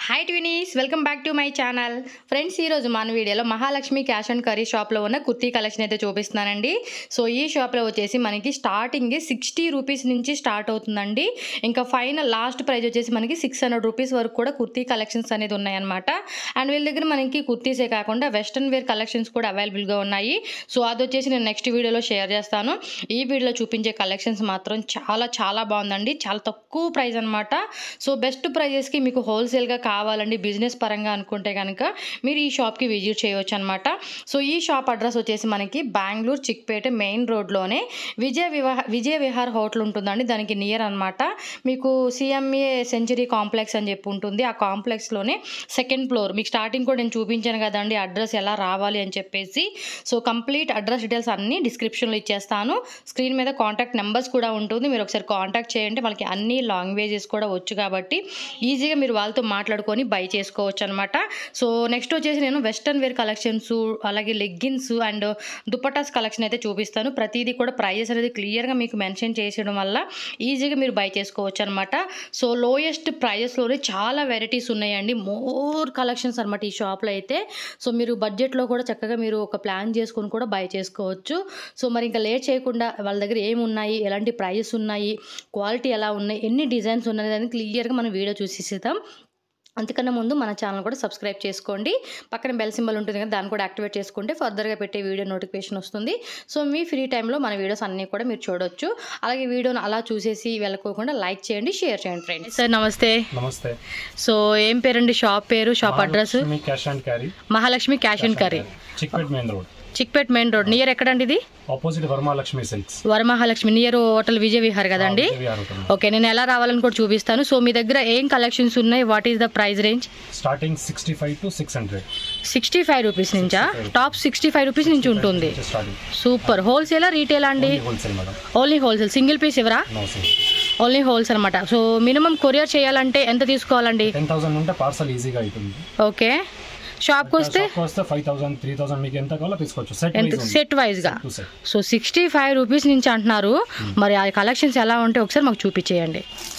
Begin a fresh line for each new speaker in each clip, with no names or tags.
Hi twinnies welcome back to my channel friends ఈరోజు మన వీడియోలో మహాలక్ష్మి క్యాష్ అండ్ కర్రీ షాప్లో ఉన్న కుర్తీ కలెక్షన్ అయితే చూపిస్తున్నానండి సో ఈ షాప్లో వచ్చేసి మనకి స్టార్టింగ్ సిక్స్టీ రూపీస్ నుంచి స్టార్ట్ అవుతుందండి ఇంకా ఫైనల్ లాస్ట్ ప్రైస్ వచ్చేసి మనకి సిక్స్ హండ్రెడ్ రూపీస్ వరకు కూడా కుర్తీ కలెక్షన్స్ అనేది ఉన్నాయన్నమాట అండ్ వీళ్ళ దగ్గర మనకి కుర్తీసే కాకుండా వెస్ట్రన్ వేర్ కలెక్షన్స్ కూడా అవైలబుల్గా ఉన్నాయి సో అది వచ్చేసి నేను నెక్స్ట్ వీడియోలో షేర్ చేస్తాను ఈ వీడియోలో చూపించే కలెక్షన్స్ మాత్రం చాలా చాలా బాగుందండి చాలా తక్కువ ప్రైస్ అనమాట సో బెస్ట్ ప్రైజెస్కి మీకు హోల్సేల్గా కావాలండి బిజినెస్ పరంగా అనుకుంటే కనుక మీరు ఈ షాప్కి విజిట్ చేయవచ్చు అనమాట సో ఈ షాప్ అడ్రస్ వచ్చేసి మనకి బెంగళూరు చిక్పేట మెయిన్ రోడ్లోనే విజయ వివాహ విజయ విహార్ హోటల్ ఉంటుందండి దానికి నియర్ అనమాట మీకు సిఎంఏ సెంచరీ కాంప్లెక్స్ అని చెప్పి ఉంటుంది ఆ కాంప్లెక్స్లోనే సెకండ్ ఫ్లోర్ మీకు స్టార్టింగ్ కూడా నేను చూపించాను కదండి అడ్రస్ ఎలా రావాలి అని చెప్పేసి సో కంప్లీట్ అడ్రస్ డీటెయిల్స్ అన్నీ డిస్క్రిప్షన్లో ఇచ్చేస్తాను స్క్రీన్ మీద కాంటాక్ట్ నెంబర్స్ కూడా ఉంటుంది మీరు ఒకసారి కాంటాక్ట్ చేయండి వాళ్ళకి అన్ని లాంగ్వేజెస్ కూడా వచ్చు కాబట్టి ఈజీగా మీరు వాళ్ళతో మాట్లాడుకొని బై చేసుకోవచ్చు అనమాట సో నెక్స్ట్ వచ్చేసి నేను వెస్ట్రన్ వేర్ కలెక్షన్స్ అలాగే లెగ్గిన్స్ అండ్ దుపటాస్ కలెక్షన్ అయితే చూపిస్తాను ప్రతిదీ కూడా ప్రైజెస్ అనేది క్లియర్గా మీకు మెన్షన్ చేసేయడం వల్ల ఈజీగా మీరు బై చేసుకోవచ్చు అనమాట సో లోయెస్ట్ ప్రైజెస్లోనే చాలా వెరైటీస్ ఉన్నాయండి మోర్ కలెక్షన్స్ అనమాట ఈ షాప్లో అయితే సో మీరు బడ్జెట్లో కూడా చక్కగా మీరు ఒక ప్లాన్ చేసుకొని కూడా బై చేసుకోవచ్చు సో మరి ఇంకా లేట్ చేయకుండా వాళ్ళ దగ్గర ఏమి ఉన్నాయి ఎలాంటి ప్రైజెస్ ఉన్నాయి క్వాలిటీ ఎలా ఉన్నాయి ఎన్ని డిజైన్స్ ఉన్నాయి అని క్లియర్గా మనం వీడియో చూసేసేద్దాం అంతకన్నా ముందు మన ఛానల్ కూడా సబ్స్క్రైబ్ చేసుకోండి పక్కన బెల్ సింబల్ ఉంటుంది కదా దాన్ని కూడా యాక్టివేట్ చేసుకుంటే ఫర్దర్గా పెట్టే వీడియో నోటిఫికేషన్ వస్తుంది సో మీ ఫ్రీ టైంలో మన వీడియోస్ అన్నీ కూడా మీరు చూడొచ్చు అలాగే వీడియోని అలా చూసేసి వెళ్ళకోకుండా లైక్ చేయండి షేర్ చేయండి ఫ్రెండ్స్ సార్ నమస్తే
నమస్తే
సో ఏం పేరండి షాప్ పేరు షాప్ అడ్రస్
మీ cash and carry
Mahalakshmi cash and carry
Chickpet main road
Chickpet main road near ఎక్కడండి ఇది
opposite Varamahalakshmi silks
Varamahalakshmi near hotel Vijaya Vihar కదండి ఓకే నేను ఎలా రావాలని కూడా చూపిస్తాను సో మీ దగ్గర ఏం కలెక్షన్స్ ఉన్నాయి what is the price range
starting sixty five to six hundred
sixty five rupees నుంచా టాప్ సిక్స్టీ ఫైవ్ రూపీస్ నుంచి ఉంటుంది
స్టార్టింగ్
సూపర్ హోల్సేలా రీటైల్ అండి
wholesale madam
only wholesale single piece ఇవరా
నో సేల్
ఓన్లీ హోల్సేల్ అనమాట so minimum courier చేయాలంటే ఎంత తీసుకోవాలండి
టెన్ థౌసండ్ ఉంటే పార్సల్ ఈజీగా అవుతుంది
ఓకే షాప్కి వస్తే
షాప్కి వస్తే ఫైవ్ థౌసండ్ త్రీ థౌసండ్ మీకు ఎంత కావాలో తీసుకోవచ్చు సెట్
ఎంత సెట్ వైజ్గా
two set
so sixty five rupees నుంచి అంటున్నారు మరి ఆ కలెక్షన్స్ ఎలా ఉంటే ఒకసారి మాకు చూపించేయండి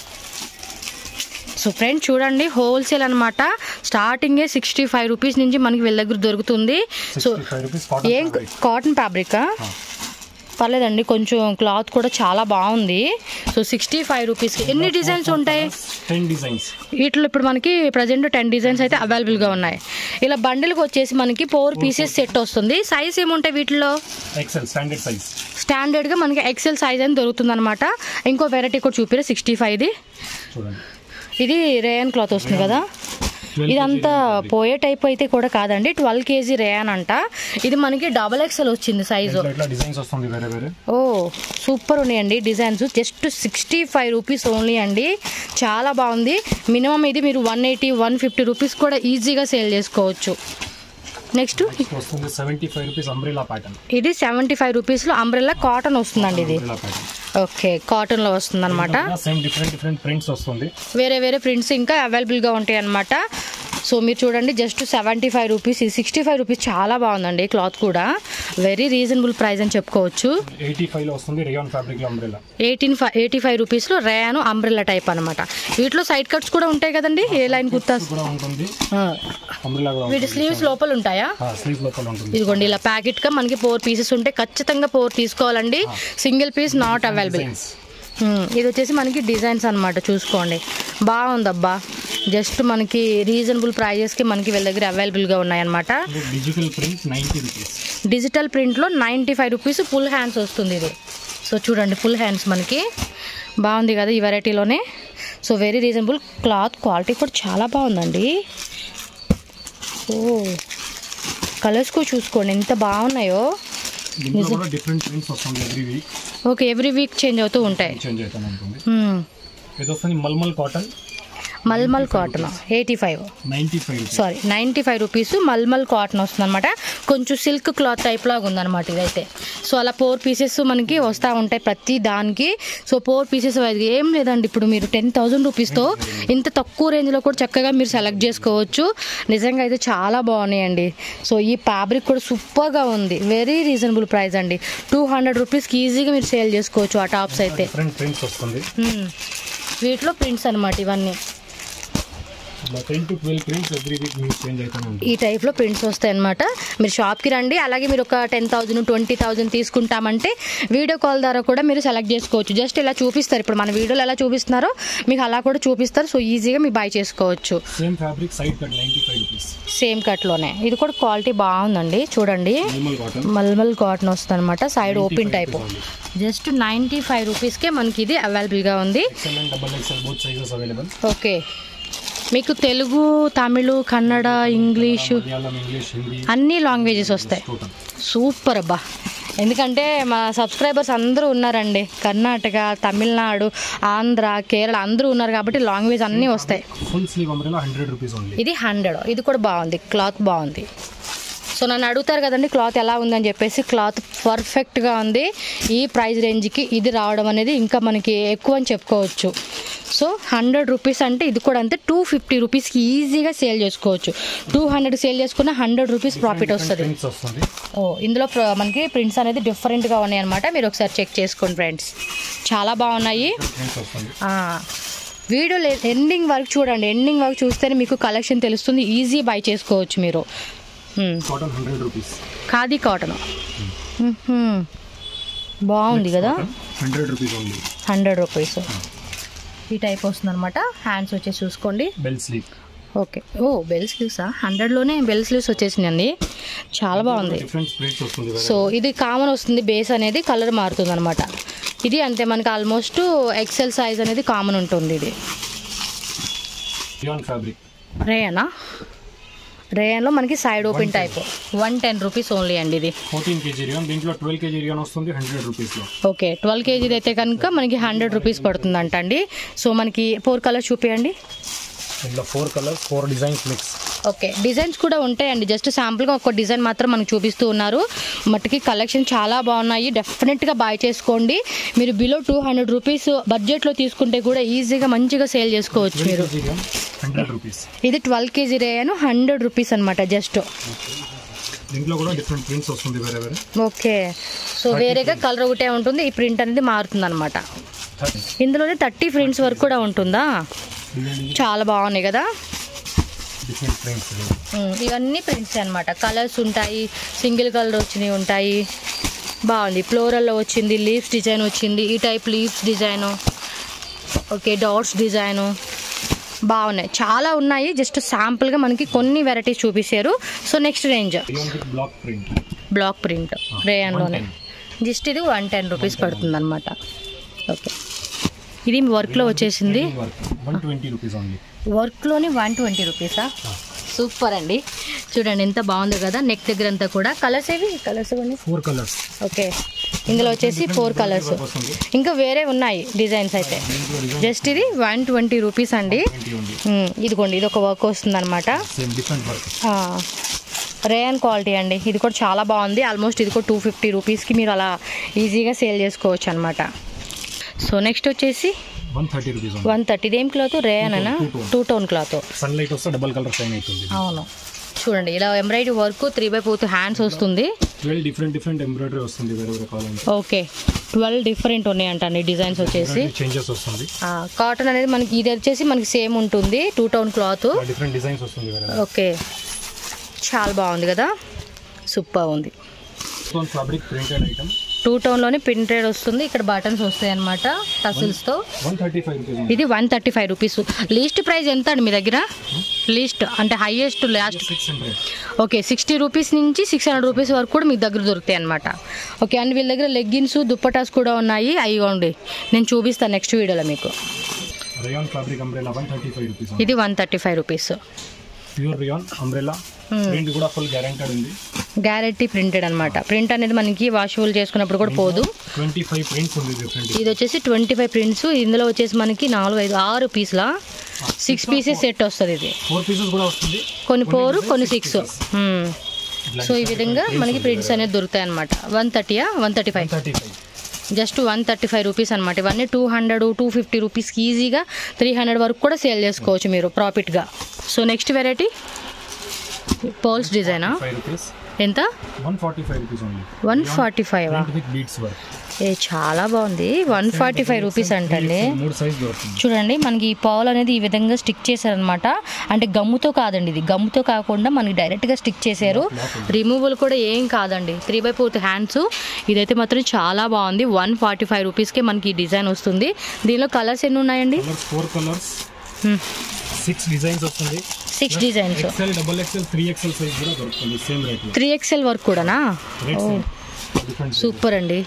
సో ఫ్రెండ్ చూడండి హోల్సేల్ అనమాట స్టార్టింగే సిక్స్టీ ఫైవ్ రూపీస్ నుంచి మనకి వీళ్ళ దగ్గర దొరుకుతుంది సో
సిక్స్టీ ఫైవ్ రూపీస్
ఏం
కాటన్
కాటన్ ఫ్యాబ్రికా పర్లేదండి కొంచెం క్లాత్ కూడా చాలా బాగుంది సో సిక్స్టీ ఫైవ్ రూపీస్కి ఎన్ని డిజైన్స్ ఉంటాయి
టెన్ డిజైన్స్
వీటిలో ఇప్పుడు మనకి ప్రజెంట్ టెన్ డిజైన్స్ అయితే అవైలబుల్గా ఉన్నాయి ఇలా బండిల్కి వచ్చేసి మనకి ఫోర్ పీసెస్ సెట్ వస్తుంది సైజ్ ఏముంటాయి వీటిలో
ఎక్సెల్ స్టాండర్డ్ సైజ్
స్టాండర్డ్గా మనకి ఎక్సెల్ సైజ్ అని దొరుకుతుంది అనమాట ఇంకో వెరైటీ కూడా చూపిరా సిక్స్టీ ఫైవ్ది
చూడండి
ఇది రేయన్ క్లాత్ వస్తుంది కదా ఇదంతా పోయే టైప్ అయితే కూడా కాదండి ట్వెల్వ్ కేజీ రేయన్ అంట ఇది మనకి డబల్ ఎక్సెల్ వచ్చింది సైజు
ఇట్లా ఇట్లా డిజైన్స్ వస్తుంది వేరే వేరే
ఓ సూపర్ ఉన్నాయండి designs just sixty five rupees only అండి చాలా బాగుంది మినిమం ఇది మీరు one eighty one fifty rupees కూడా ఈజీగా సేల్ చేసుకోవచ్చు నెక్స్ట్
వస్తుంది seventy five rupees umbrella pattern
ఇది సెవెంటీ ఫైవ్ రూపీస్లో అంబ్రెల్లా కాటన్ వస్తుందండి ఇది
అంబ్రిలా ప్యాటర్న్
ఓకే కాటన్లో వస్తుంది అనమాట
సేమ్ డిఫరెంట్ డిఫరెంట్ ప్రింట్స్ వస్తుంది
వేరే వేరే ప్రింట్స్ ఇంకా అవైలబుల్గా ఉంటాయి అనమాట సో మీరు చూడండి just seventy five rupees sixty five rupees చాలా బాగుందండి క్లాత్ కూడా వెరీ రీజనబుల్ ప్రైస్ అని చెప్పుకోవచ్చు
ఎయిటీ ఫైవ్ లో వస్తుంది రియాన్ ఫ్యాబ్రిక్ లో umbrella
eighteen five eighty five రూపీస్లో రేయాను అంబ్రెల్లా టైప్ అనమాట వీటిలో సైడ్ కట్స్ కూడా ఉంటాయి కదండి ఏ లైన్ కుర్తాస్
కూడా ఉంటుంది
ఆ.
అంబ్రిలా కూడా
వీటి స్లీవ్స్ లోపల ఉంటాయా
స్లీవ్ లోపల ఉంటుంది
ఇదిగోండి ఇలా ప్యాకెట్గా మనకి ఫోర్ పీసెస్ ఉంటే ఖచ్చితంగా ఫోర్ తీసుకోవాలండి single piece not available
Designs.
ఇది వచ్చేసి మనకి డిజైన్స్ అనమాట చూసుకోండి బాగుందబ్బా జస్ట్ మనకి రీజనబుల్ ప్రైజెస్కి మనకి వీళ్ళ దగ్గర అవైలబుల్గా ఉన్నాయన్నమాట
ఇది digital print ninety rupees
digital ప్రింట్లో ninety five rupees full hands వస్తుంది ఇది సో చూడండి ఫుల్ హ్యాండ్స్ మనకి బాగుంది కదా ఈ వెరైటీలోనే so very reasonable cloth quality కూడా చాలా బాగుందండి ఓ కలర్స్ కూడా చూసుకోండి ఎంత బాగున్నాయో
దీంట్లో కూడా డిఫరెంట్ ప్రింట్స్ వస్తుంది every week
okay every week change అవుతూ ఉంటాయి
చేంజ్ అవుతూనే ఉంటుంది
మ్మ్.
ఇది వస్తుంది mulmul cotton
mulmul cotton eighty five
ninety five rupees
sorry ninety five rupees mulmul cotton వస్తుంది అనమాట కొంచెం సిల్క్ క్లాత్ టైప్ లాగా ఉందన్నమాట ఇదైతే సో అలా ఫోర్ పీసెస్ మనకి వస్తూ ఉంటాయి ప్రతి దానికి సో ఫోర్ పీసెస్ ఏం లేదండి ఇప్పుడు మీరు టెన్ థౌజండ్ రూపీస్తో ఇంత తక్కువ రేంజ్లో కూడా చక్కగా మీరు సెలెక్ట్ చేసుకోవచ్చు నిజంగా అయితే చాలా బాగున్నాయండి సో ఈ ఫ్యాబ్రిక్ కూడా సూపర్గా ఉంది వెరీ రీజనబుల్ ప్రైస్ అండి టూ హండ్రెడ్ రూపీస్కి ఈజీగా మీరు సేల్ చేసుకోవచ్చు ఆ టాప్స్ అయితే
డిఫరెంట్ ప్రింట్స్ వస్తుంది
మ్మ్. వీటిలో ప్రింట్స్ అనమాట ఇవన్నీ
ఇలా ten to twelve prints every week మీకు చేంజ్ అవుతానే ఉంటుంది
ఈ టైప్లో ప్రింట్స్ వస్తాయి అనమాట మీరు షాప్కి రండి అలాగే మీరు ఒక టెన్ థౌజండ్ ట్వంటీ థౌజండ్ తీసుకుంటామంటే వీడియో కాల్ ద్వారా కూడా మీరు సెలెక్ట్ చేసుకోవచ్చు జస్ట్ ఇలా చూపిస్తారు ఇప్పుడు మన వీడియోలో ఎలా చూపిస్తున్నారో మీకు అలా కూడా చూపిస్తారు సో ఈజీగా మీరు బై చేసుకోవచ్చు
same fabric side cut ninety five rupees
same కట్లోనే ఇది కూడా క్వాలిటీ బాగుందండి చూడండి
నార్మల్ కాటన్
మల్మల్ కాటన్ వస్తుంది అనమాట side open type just ninety five రూపీస్కే మనకి ఇది అవైలబుల్గా ఉంది
XL and double XL both sizes available
okay మీకు తెలుగు తమిళ్ కన్నడ ఇంగ్లీషు
మలయాళం ఇంగ్లీష్ హిందీ
అన్ని లాంగ్వేజెస్ వస్తాయి
టోటల్
సూపర్ అబ్బా ఎందుకంటే మా సబ్స్క్రైబర్స్ అందరూ ఉన్నారండి కర్ణాటక తమిళనాడు ఆంధ్ర కేరళ అందరూ ఉన్నారు కాబట్టి లాంగ్వేజ్ అన్నీ వస్తాయి
full sleeve umbrella hundred rupees only
ఇది హండ్రెడ్ ఇది కూడా బాగుంది క్లాత్ బాగుంది సో నన్ను అడుగుతారు కదండి క్లాత్ ఎలా ఉందని చెప్పేసి క్లాత్ పర్ఫెక్ట్గా ఉంది ఈ ప్రైస్ రేంజ్కి ఇది రావడం అనేది ఇంకా మనకి ఎక్కువ అని చెప్పుకోవచ్చు సో హండ్రెడ్ రూపీస్ అంటే ఇది కూడా అంతే టూ ఫిఫ్టీ రూపీస్కి ఈజీగా సేల్ చేసుకోవచ్చు టూ హండ్రెడ్ సేల్ చేసుకున్న హండ్రెడ్ రూపీస్ ప్రాఫిట్ వస్తుంది
ప్రింట్స్ వస్తుంది
ఓ ఇందులో ప్ర- మనకి ప్రింట్స్ అనేది డిఫరెంట్గా ఉన్నాయి అనమాట మీరు ఒకసారి చెక్ చేసుకోండి ఫ్రెండ్స్ చాలా బాగున్నాయి
ప్రింట్స్ వస్తుంది
ఆ, వీడియో లే- ఎండింగ్ వరకు చూడండి ఎండింగ్ వరకు చూస్తేనే మీకు కలెక్షన్ తెలుస్తుంది ఈజీ బై చేసుకోవచ్చు మీరు మ్మ్.
Cotton hundred rupees
khadi cotton మ్మ్హ్మ్. బాగుంది కదా
hundred rupees only
hundred rupees ఈ టైప్ వస్తుంది అనమాట హ్యాండ్స్ వచ్చేసి చూసుకోండి
బెల్ స్లీవ్
ఓకే ఓ బెల్ స్లీవ్సా హండ్రెడ్లోనే బెల్ స్లీవ్స్ వచ్చేసినాయండి చాలా బాగుంది
డిఫరెంట్ ప్రింట్స్ వస్తుంది వేరే.
సో ఇది కామన్ వస్తుంది బేస్ అనేది కలర్ మారుతుంది అనమాట ఇది అంతే మనకి ఆల్మోస్ట్ ఎక్సెల్ సైజ్ అనేది కామన్ ఉంటుంది ఇది
రియాన్ ఫ్యాబ్రిక్
రేయనా రేయన్లో మనకి side open type one ten rupees only అండి ఇది
ఫోర్టీన్ కేజీ రియాన్ దీంట్లో ట్వెల్వ్ కేజీ రియాన్ వస్తుంది హండ్రెడ్ రూపీస్లో
ఓకే ట్వెల్వ్ కేజీది అయితే కనుక మనకి హండ్రెడ్ రూపీస్ పడుతుందంట అండి సో మనకి ఫోర్ కలర్స్ చూపించండి
ఇందులో four colours four designs mix
okay designs కూడా ఉంటాయండి జస్ట్ శాంపుల్గా ఒక డిజైన్ మాత్రం మనకు చూపిస్తూ ఉన్నారు మట్టుకి కలెక్షన్ చాలా బాగున్నాయి డెఫినెట్గా బాయ్ చేసుకోండి మీరు బిలో టూ హండ్రెడ్ రూపీస్ బడ్జెట్లో తీసుకుంటే కూడా ఈజీగా మంచిగా సేల్ చేసుకోవచ్చు
ట్వెల్వ్
మీరు
కేజీ రియాన్ హండ్రెడ్ రూపీస్
ఇది twelve KG rayon hundred rupees అనమాట జస్ట్
దీంట్లో కూడా డిఫరెంట్ ప్రింట్స్ వస్తుంది వేరే వేరే
ఓకే సో వేరేగా కలర్ ఒకటే ఉంటుంది ఈ ప్రింట్ అనేది మారుతుంది అనమాట
థర్టీ
ఇందులోనే థర్టీ ప్రింట్స్ వరకు కూడా ఉంటుందా చాలా బాగున్నాయి కదా
డిఫరెంట్ ప్రింట్స్
ఉమ్, ఇవన్నీ ప్రింట్స్ అన్నమాట కలర్స్ ఉంటాయి సింగిల్ కలర్ వచ్చినవి ఉంటాయి బాగుంది ఫ్లోరల్లో వచ్చింది లీవ్స్ డిజైన్ వచ్చింది ఈ type leaves design okay dots design బాగున్నాయి చాలా ఉన్నాయి జస్ట్ శాంపుల్గా మనకి కొన్ని వెరైటీస్ చూపించారు so next range
rayon with block print
block print రేయన్లోనే జస్ట్ ఇది వన్ టెన్ రూపీస్ పడుతుంది అనమాట ఓకే ఇది వర్క్లో వచ్చేసింది
work one twenty rupees only
వర్క్లోని వన్ ట్వంటీ రూపీసా సూపర్ అండి చూడండి ఎంత బాగుందో కదా నెక్ దగ్గర అంతా కూడా కలర్స్ ఏవి కలర్స్ ఇవ్వండి
ఫోర్ కలర్స్
ఓకే ఇందులో వచ్చేసి ఫోర్ కలర్స్
వస్తుంది
ఇంకా వేరే ఉన్నాయి డిజైన్స్ అయితే
దీంట్లో డిజైన్
జస్ట్ ఇది వన్ ట్వంటీ రూపీస్ అండి
ట్వంటీ ఉంది
ఉమ్, ఇదిగోండి ఇది ఒక వర్క్ వస్తుంది అనమాట
same different work
rayon quality అండి ఇది కూడా చాలా బాగుంది ఆల్మోస్ట్ ఇది కూడా టూ ఫిఫ్టీ రూపీస్కి మీరు అలా ఈజీగా సేల్ చేసుకోవచ్చు అనమాట సో నెక్స్ట్ వచ్చేసి
వన్ థర్టీ రూపీస్ ఉంది
వన్ థర్టీ ఇదేం క్లాత్ రేయన్ అనా
Two tone.
Two tone cloth
sunlight వస్తే డబల్ కలర్ షైన్ అవుతుంది
అవును చూడండి ఇలా embroidery work three by fourth hands వస్తుంది
ట్వెల్వ్ డిఫరెంట్ డిఫరెంట్ ఎంబ్రాయిడరీ వస్తుంది వేరే వేరే కావాలంటే
ఓకే ట్వెల్వ్ డిఫరెంట్ ఉన్నాయంటండి డిజైన్స్ వచ్చేసి
చేంజెస్ వస్తుంది
కాటన్ అనేది మనకి ఇది వచ్చేసి మనకి సేమ్ ఉంటుంది two tone cloth
different designs వస్తుంది వేరే
ఓకే చాలా బాగుంది కదా సూపర్ ఉంది
stone fabric printed item
two టోన్లోనే ప్రింటెడ్ వస్తుంది ఇక్కడ బటన్స్ వస్తాయి అనమాట టసిల్స్తో
వన్ థర్టీ ఫైవ్ రూపీస్
ఇది one thirty five rupees least price ఎంత అండి మీ దగ్గర లీస్ట్ అంటే highest last
six hundred
okay sixty rupees నుంచి సిక్స్ హండ్రెడ్ రూపీస్ వరకు కూడా మీకు దగ్గర దొరుకుతాయి అనమాట ఓకే అండ్ వీళ్ళ దగ్గర లెగ్గిన్స్ దుప్పటాస్ కూడా ఉన్నాయి అవి ఇవ్వండి నేను చూపిస్తాను నెక్స్ట్ వీడియోలో మీకు
rayon fabric umbrella one thirty five rupees
ఇది one thirty five rupees
pure rayon umbrella print కూడా ఫుల్ గ్యారెంటెడ్ ఉంది
గ్యారెంటీ ప్రింటెడ్ అనమాట ప్రింట్ అనేది మనకి వాషబుల్ చేసుకున్నప్పుడు కూడా పోదు
ట్వంటీ ఫైవ్ ప్రింట్స్ ఉంది డిఫరెంట్
ఇది వచ్చేసి ట్వంటీ ఫైవ్ ప్రింట్స్ ఇందులో వచ్చేసి మనకి నాలుగు ఐదు ఆరు పీస్ల సిక్స్ పీసెస్ సెట్ వస్తుంది ఇది
ఫోర్ పీసెస్ కూడా వస్తుంది
కొన్ని ఫోర్
designs
కొన్ని
six
సిక్స్
pieces.
సో ఈ విధంగా మనకి ప్రింట్స్ అనేది దొరుకుతాయి అనమాట వన్ థర్టీయా one thirty five
thirty five
just one thirty five rupees అనమాట ఇవన్నీ టూ హండ్రెడ్ టూ ఫిఫ్టీ రూపీస్కి ఈజీగా త్రీ హండ్రెడ్ వరకు కూడా సేల్ చేసుకోవచ్చు మీరు ప్రాఫిట్గా సో నెక్స్ట్ వెరైటీ పోల్స్ డిజైనా
ఫైవ్ రూపీస్
ఎంత
one forty five rupees only
one forty five
print with beads work
ఏ చాలా బాగుంది వన్ ఫార్టీ ఫైవ్ రూపీస్ అంటండి
మూడు సైజ్ దొరుకుతుంది
చూడండి మనకి ఈ పావులు అనేది ఈ విధంగా స్టిక్ చేశారనమాట అంటే గమ్ముతో కాదండి ఇది గమ్ముతో కాకుండా మనకి డైరెక్ట్గా స్టిక్ చేశారు రిమూవల్ కూడా ఏం కాదండి త్రీ బై ఫోర్త్ హ్యాండ్స్ ఇదైతే మాత్రం చాలా బాగుంది వన్ ఫార్టీ ఫైవ్ రూపీస్కే మనకి ఈ డిజైన్ వస్తుంది దీనిలో కలర్స్ ఎన్ని ఉన్నాయండి
colours four colours six designs వస్తుంది
six designs
XL double XL three XL size కూడా దొరుకుతుంది సేమ్ రేట్ లో
త్రీ ఎక్స్ఎల్ వర్క్ కూడానా
రేట్ డిఫరెంట్
సూపర్ అండి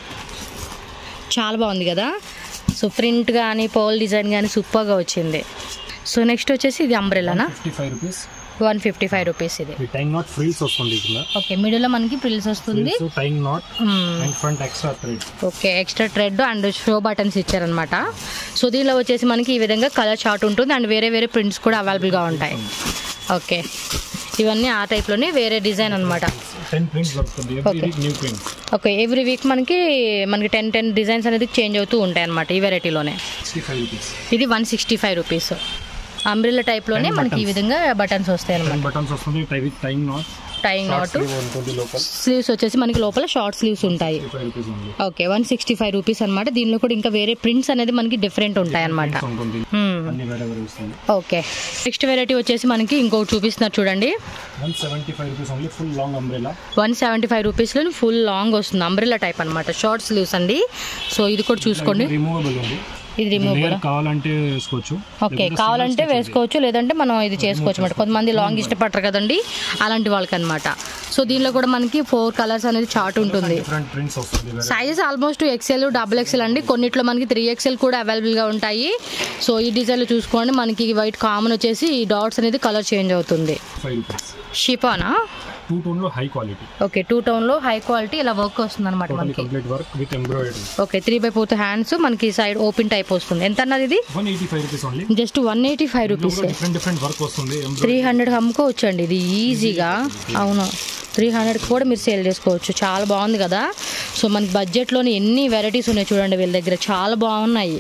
చాలా బాగుంది కదా సో ప్రింట్ కానీ పోల్ డిజైన్ కానీ సూపర్గా వచ్చింది సో నెక్స్ట్ వచ్చేసి ఇది అంబ్రెలానా
fifty five rupees
one fifty five rupees ఇది
ఈ టైం నాట్ ఫ్రీల్స్ వస్తుంది కింద
ఓకే మిడిల్లో మనకి ప్రిల్స్ వస్తుంది
frills time knot and front extra thread
okay extra thread and show buttons ఇచ్చారనమాట సో దీనిలో వచ్చేసి మనకి ఈ విధంగా కలర్ చార్ట్ ఉంటుంది అండ్ వేరే వేరే ప్రింట్స్ కూడా అవైలబుల్గా ఉంటాయి ఓకే ఇవన్నీ ఆ టైప్లోనే వేరే డిజైన్ అనమాట
టెన్ ప్రింట్స్ దొరుకుతుంది every
Okay.
Week new prints
okay every week మనకి మనకి టెన్ టెన్ డిజైన్స్ అనేది చేంజ్ అవుతూ ఉంటాయి అనమాట ఈ వెరైటీలోనే
సిక్స్టీ ఫైవ్ రూపీస్
ఇది one sixty five rupees umbrella టైప్లోనే
Ten
మనకి ఈ
buttons.
విధంగా బటన్స్ వస్తాయి అనమాట
టెన్ బటన్స్ వస్తుంది tie with time knot
time knot
ఉంటుంది లోకల్
స్లీవ్స్ వచ్చేసి మనకి లోపల షార్ట్ స్లీవ్స్ ఉంటాయి
ఫైవ్ రూపీస్ ఉంది
okay one sixty five rupees అనమాట దీనిలో కూడా ఇంకా వేరే ప్రింట్స్ అనేది మనకి డిఫరెంట్ ఉంటాయి అనమాట
Prints ఉంటుంది అన్ని వేరే వేరే వస్తుంది
ఓకే నెక్స్ట్ వెరైటీ వచ్చేసి మనకి ఇంకొకటి చూపిస్తున్నారు చూడండి
one seventy five rupees only full long umbrella
one seventy five రూపీస్లో ఫుల్ లాంగ్ వస్తుంది అంబ్రిల్లా టైప్ అనమాట షార్ట్ స్లీవ్స్ అండి సో ఇది కూడా చూసుకోండి
రిమూవబుల్ ఉంది
ఇది రిమూవ్
లేయర్ కావాలంటే వేసుకోవచ్చు
ఓకే
లేకపోతే
కావాలంటే
single stitch
వేసుకోవచ్చు లేదంటే మనం ఇది చేసుకోవచ్చు అనమాట కొంతమంది లాంగ్ ఇష్టపడరు కదండి అలాంటి వాళ్ళకి అనమాట సో దీనిలో కూడా మనకి ఫోర్ కలర్స్ అనేది చార్ట్ ఉంటుంది
డిఫరెంట్ ప్రింట్స్ వస్తుంది వేరే
sizes almost XL double XL అండి కొన్నిట్లో మనకి త్రీ ఎక్సెల్ కూడా అవైలబుల్గా ఉంటాయి సో ఈ డిజైన్లో చూసుకోండి మనకి వైట్ కామన్ వచ్చేసి ఈ డాట్స్ అనేది కలర్ చేంజ్ అవుతుంది
ఫైవ్ రూపీస్
షిపానా
టూ టోన్ లో హై క్వాలిటీ
ఓకే టూ టౌన్లో హై క్వాలిటీ ఇలా వర్క్ వస్తుంది అనమాట
టోటల్
మనకి
complete work with embroidery
okay three by fourth hands మనకి సైడ్ ఓపెన్ టైప్ వస్తుంది ఎంత అన్నది ఇది
one eighty five rupees only
just one eighty five rupees
different different work వస్తుంది
త్రీ
embroidery
హండ్రెడ్ అమ్ముకోవచ్చు అండి ఇది ఈజీగా అవును త్రీ హండ్రెడ్కి కూడా మీరు సేల్ చేసుకోవచ్చు చాలా బాగుంది కదా సో మనకి బడ్జెట్లోని ఎన్ని వెరైటీస్ ఉన్నాయి చూడండి వీళ్ళ దగ్గర చాలా బాగున్నాయి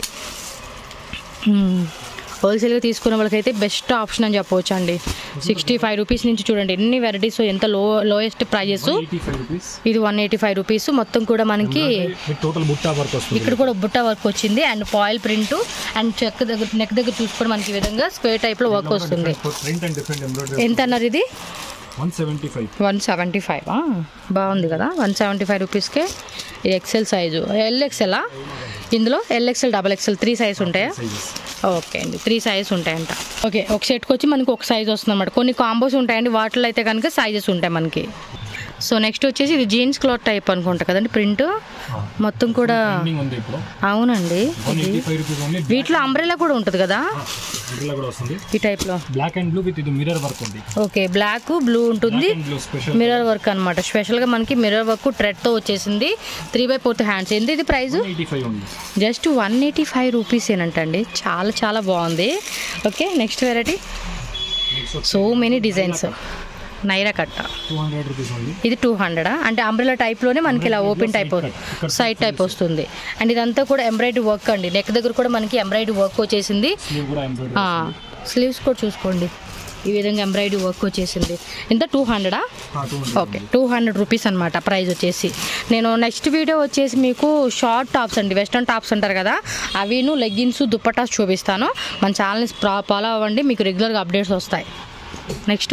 హోల్సేల్గా తీసుకున్న వాళ్ళకైతే బెస్ట్ ఆప్షన్ అని చెప్పవచ్చు అండి సిక్స్టీ ఫైవ్ రూపీస్ నుంచి చూడండి ఎన్ని వెరైటీస్ ఎంత లో lowest prices
eighty five rupees
ఇది వన్ ఎయిటీ ఫైవ్ రూపీస్ మొత్తం కూడా మనకి
విత్ టోటల్ బుట్టా వర్క్ వస్తుంది
ఇక్కడ కూడా బుట్ట వర్క్ వచ్చింది and foil print and check దగ్గర నెక్ దగ్గర చూసుకొని మనకి ఈ విధంగా స్క్వేర్ టైప్లో వర్క్ వస్తుంది
ప్రింట్ అండ్ డిఫరెంట్ ఎంబ్రాయిడరీ
ఎంత అన్నారు ఇది
one seventy five
one seventy five బాగుంది కదా వన్ సెవెంటీ ఫైవ్ రూపీస్కే ఎక్సెల్ సైజు ఎల్ ఎక్సెలా ఇందులో L XL double XL three size ఉంటాయా
సైజెస్
ఓకే అండి త్రీ సైజెస్ ఉంటాయంట ఓకే ఒక సెట్కి వచ్చి మనకి ఒక సైజ్ వస్తుంది అనమాట కొన్ని కాంబోస్ ఉంటాయండి వాటిలో అయితే కనుక సైజెస్ ఉంటాయి మనకి సో నెక్స్ట్ వచ్చేసి ఇది జీన్స్ క్లాత్ టైప్ అనుకుంటా కదండి ప్రింట్ మొత్తం కూడా
ట్రెండింగ్ ఉంది ఇప్పుడు
అవునండి
one eighty five rupees only
వీటిలో అంబ్రెలా కూడా ఉంటుంది కదా
అంబ్రెలా కూడా వస్తుంది
ఈ టైప్లో
బ్లాక్ అండ్ బ్లూ విత్ ఇది మిర్రర్ వర్క్ ఉంది
ఓకే బ్లాక్ బ్లూ ఉంటుంది
black and blue special
mirror work అనమాట స్పెషల్గా మనకి మిర్రర్ వర్క్ థ్రెడ్తో వచ్చేసింది త్రీ బై ఫోర్త్ హ్యాండ్స్ ఎంత ఇది ప్రైస్
ఎయిటీ ఫైవ్ ఉంది
just one eighty five rupees ఏనంటండి చాలా చాలా బాగుంది okay next variety
next
so many designs నైరా కట్ట
టూ హండ్రెడ్ రూపీస్ ఉంది
ఇది టూ హండ్రెడా అంటే అంబ్రెలా టైప్లోనే మనకి ఇలా ఓపెన్ టైప్ సైడ్ టైప్ వస్తుంది అండ్ ఇదంతా కూడా ఎంబ్రాయిడరీ వర్క్ అండి నెక్ దగ్గర కూడా మనకి ఎంబ్రాయిడరీ వర్క్ వచ్చేసింది
స్లీవ్ కూడా ఎంబ్రాయిడరీ
స్లీవ్స్ కూడా చూసుకోండి ఈ విధంగా ఎంబ్రాయిడరీ వర్క్ వచ్చేసింది ఎంత టూ హండ్రెడా
two
okay two hundred rupees అనమాట ప్రైస్ వచ్చేసి నేను నెక్స్ట్ వీడియో వచ్చేసి మీకు షార్ట్ టాప్స్ అండి వెస్ట్రన్ టాప్స్ అంటారు కదా అవిను లెగ్గిన్స్ దుప్పటాస్ చూపిస్తాను మన ఛానల్ని ఫాలో అవ్వండి మీకు రెగ్యులర్గా అప్డేట్స్ వస్తాయి next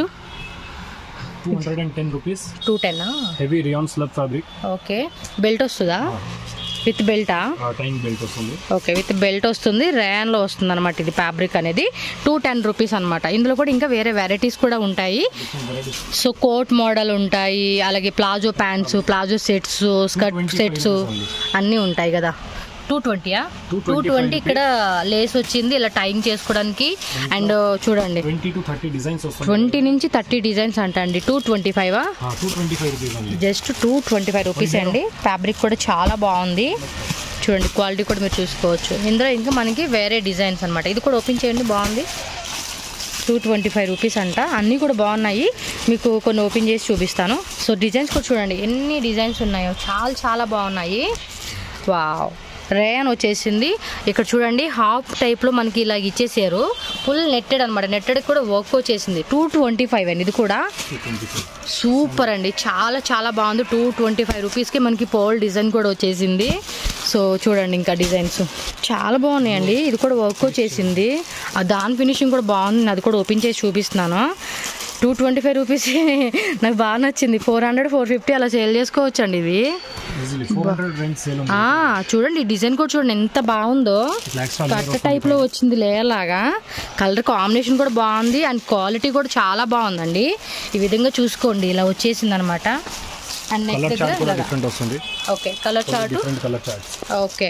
two hundred and ten rupees
two ten
heavy rayon slub fabric
okay belt వస్తుందా విత్ బెల్టా
టైం బెల్ట్ వస్తుంది
ఓకే విత్ బెల్ట్ వస్తుంది రేయాన్లో వస్తుంది అనమాట ఇది ఫ్యాబ్రిక్ అనేది టూ టెన్ రూపీస్ అనమాట ఇందులో కూడా ఇంకా వేరే వెరైటీస్ కూడా ఉంటాయి సో కోట్ మోడల్ ఉంటాయి అలాగే palazzo pants palazzo sets skirt
225
sets
rupees
అన్నీ ఉంటాయి కదా టూ ట్వంటీయా టూ
225
ట్వంటీ ఇక్కడ లేస్ వచ్చింది ఇలా టైం చేసుకోవడానికి అండ్ చూడండి
ట్వంటీ టు థర్టీ డిజైన్స్ వస్తుంది
ట్వంటీ నుంచి థర్టీ డిజైన్స్ అంట అండి two twenty five
two twenty five rupees only
just two twenty five rupees అండి ఫ్యాబ్రిక్ కూడా చాలా బాగుంది చూడండి క్వాలిటీ కూడా మీరు చూసుకోవచ్చు ఇందులో ఇంకా మనకి వేరే డిజైన్స్ అనమాట ఇది కూడా ఓపెన్ చేయండి బాగుంది టూ ట్వంటీ ఫైవ్ రూపీస్ అంట అన్నీ కూడా బాగున్నాయి మీకు కొన్ని ఓపెన్ చేసి చూపిస్తాను సో డిజైన్స్ కూడా చూడండి ఎన్ని డిజైన్స్ ఉన్నాయో చాలా చాలా బాగున్నాయి వావ్ రేయన్ వచ్చేసింది ఇక్కడ చూడండి హాఫ్ టైప్లో మనకి ఇలా ఇచ్చేసారు ఫుల్ నెట్టెడ్ అనమాట నెట్టెడ్ కూడా వర్క్ వచ్చేసింది టూ ట్వంటీ ఫైవ్ అండి ఇది కూడా సూపర్ అండి చాలా చాలా బాగుంది టూ ట్వంటీ ఫైవ్ రూపీస్కి మనకి పోల్ డిజైన్ కూడా వచ్చేసింది సో చూడండి ఇంకా డిజైన్స్ చాలా బాగున్నాయండి ఇది కూడా వర్క్ వచ్చేసింది ఆ దాని ఫినిషింగ్ కూడా బాగుంది నేను అది కూడా ఓపెన్ చేసి చూపిస్తున్నాను టూ ట్వంటీ ఫైవ్ రూపీస్ నాకు బాగా నచ్చింది ఫోర్ హండ్రెడ్ ఫోర్ ఫిఫ్టీ అలా సేల్ చేసుకోవచ్చు అండి ఇవి
easily four hundred range sale ఉంది
ఆ, చూడండి ఈ డిజైన్ కూడా చూడండి ఎంత బాగుందో
ఇట్లా ఎక్స్ట్రా
కట్ట టైప్ లో వచ్చింది లేయర్ లాగా కలర్ కాంబినేషన్ కూడా బాగుంది అండ్ క్వాలిటీ కూడా చాలా బాగుందండి ఈ విధంగా చూసుకోండి ఇలా వచ్చేసింది అనమాట అండ్ నెక్స్ట్
కలర్ చార్ట్ కూడా
దగ్గర
డిఫరెంట్ వస్తుంది
okay colour chart
different colour charts
okay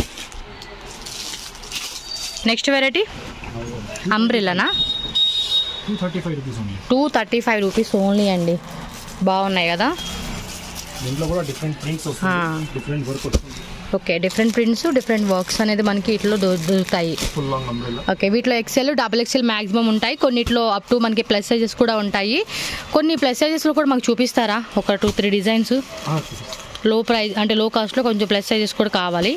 next variety అంబ్రిల్లానా
టూ థర్టీ ఫైవ్ రూపీస్ ఉంది
two thirty five rupees only అండి బాగున్నాయి కదా
దీంట్లో కూడా డిఫరెంట్ ప్రింట్స్
ఆ.
వస్తుంది డిఫరెంట్ వర్క్ వస్తుంది
okay different prints different works అనేది మనకి ఇట్లో దొ- దొరుకుతాయి
ఫుల్ లాంగ్ అంబ్రెల్లా
ఓకే వీటిలో ఎక్సెల్ డబుల్ ఎక్సెల్ మాక్సిమం ఉంటాయి కొన్నిట్లో అప్ టు మనకి ప్లస్ సైజెస్ కూడా ఉంటాయి కొన్ని ప్లస్ సైజెస్లో కూడా మాకు చూపిస్తారా ఒక టూ త్రీ డిజైన్స్ లో ప్రైస్ అంటే లో కాస్ట్లో కొంచెం ప్లస్ సైజెస్ కూడా కావాలి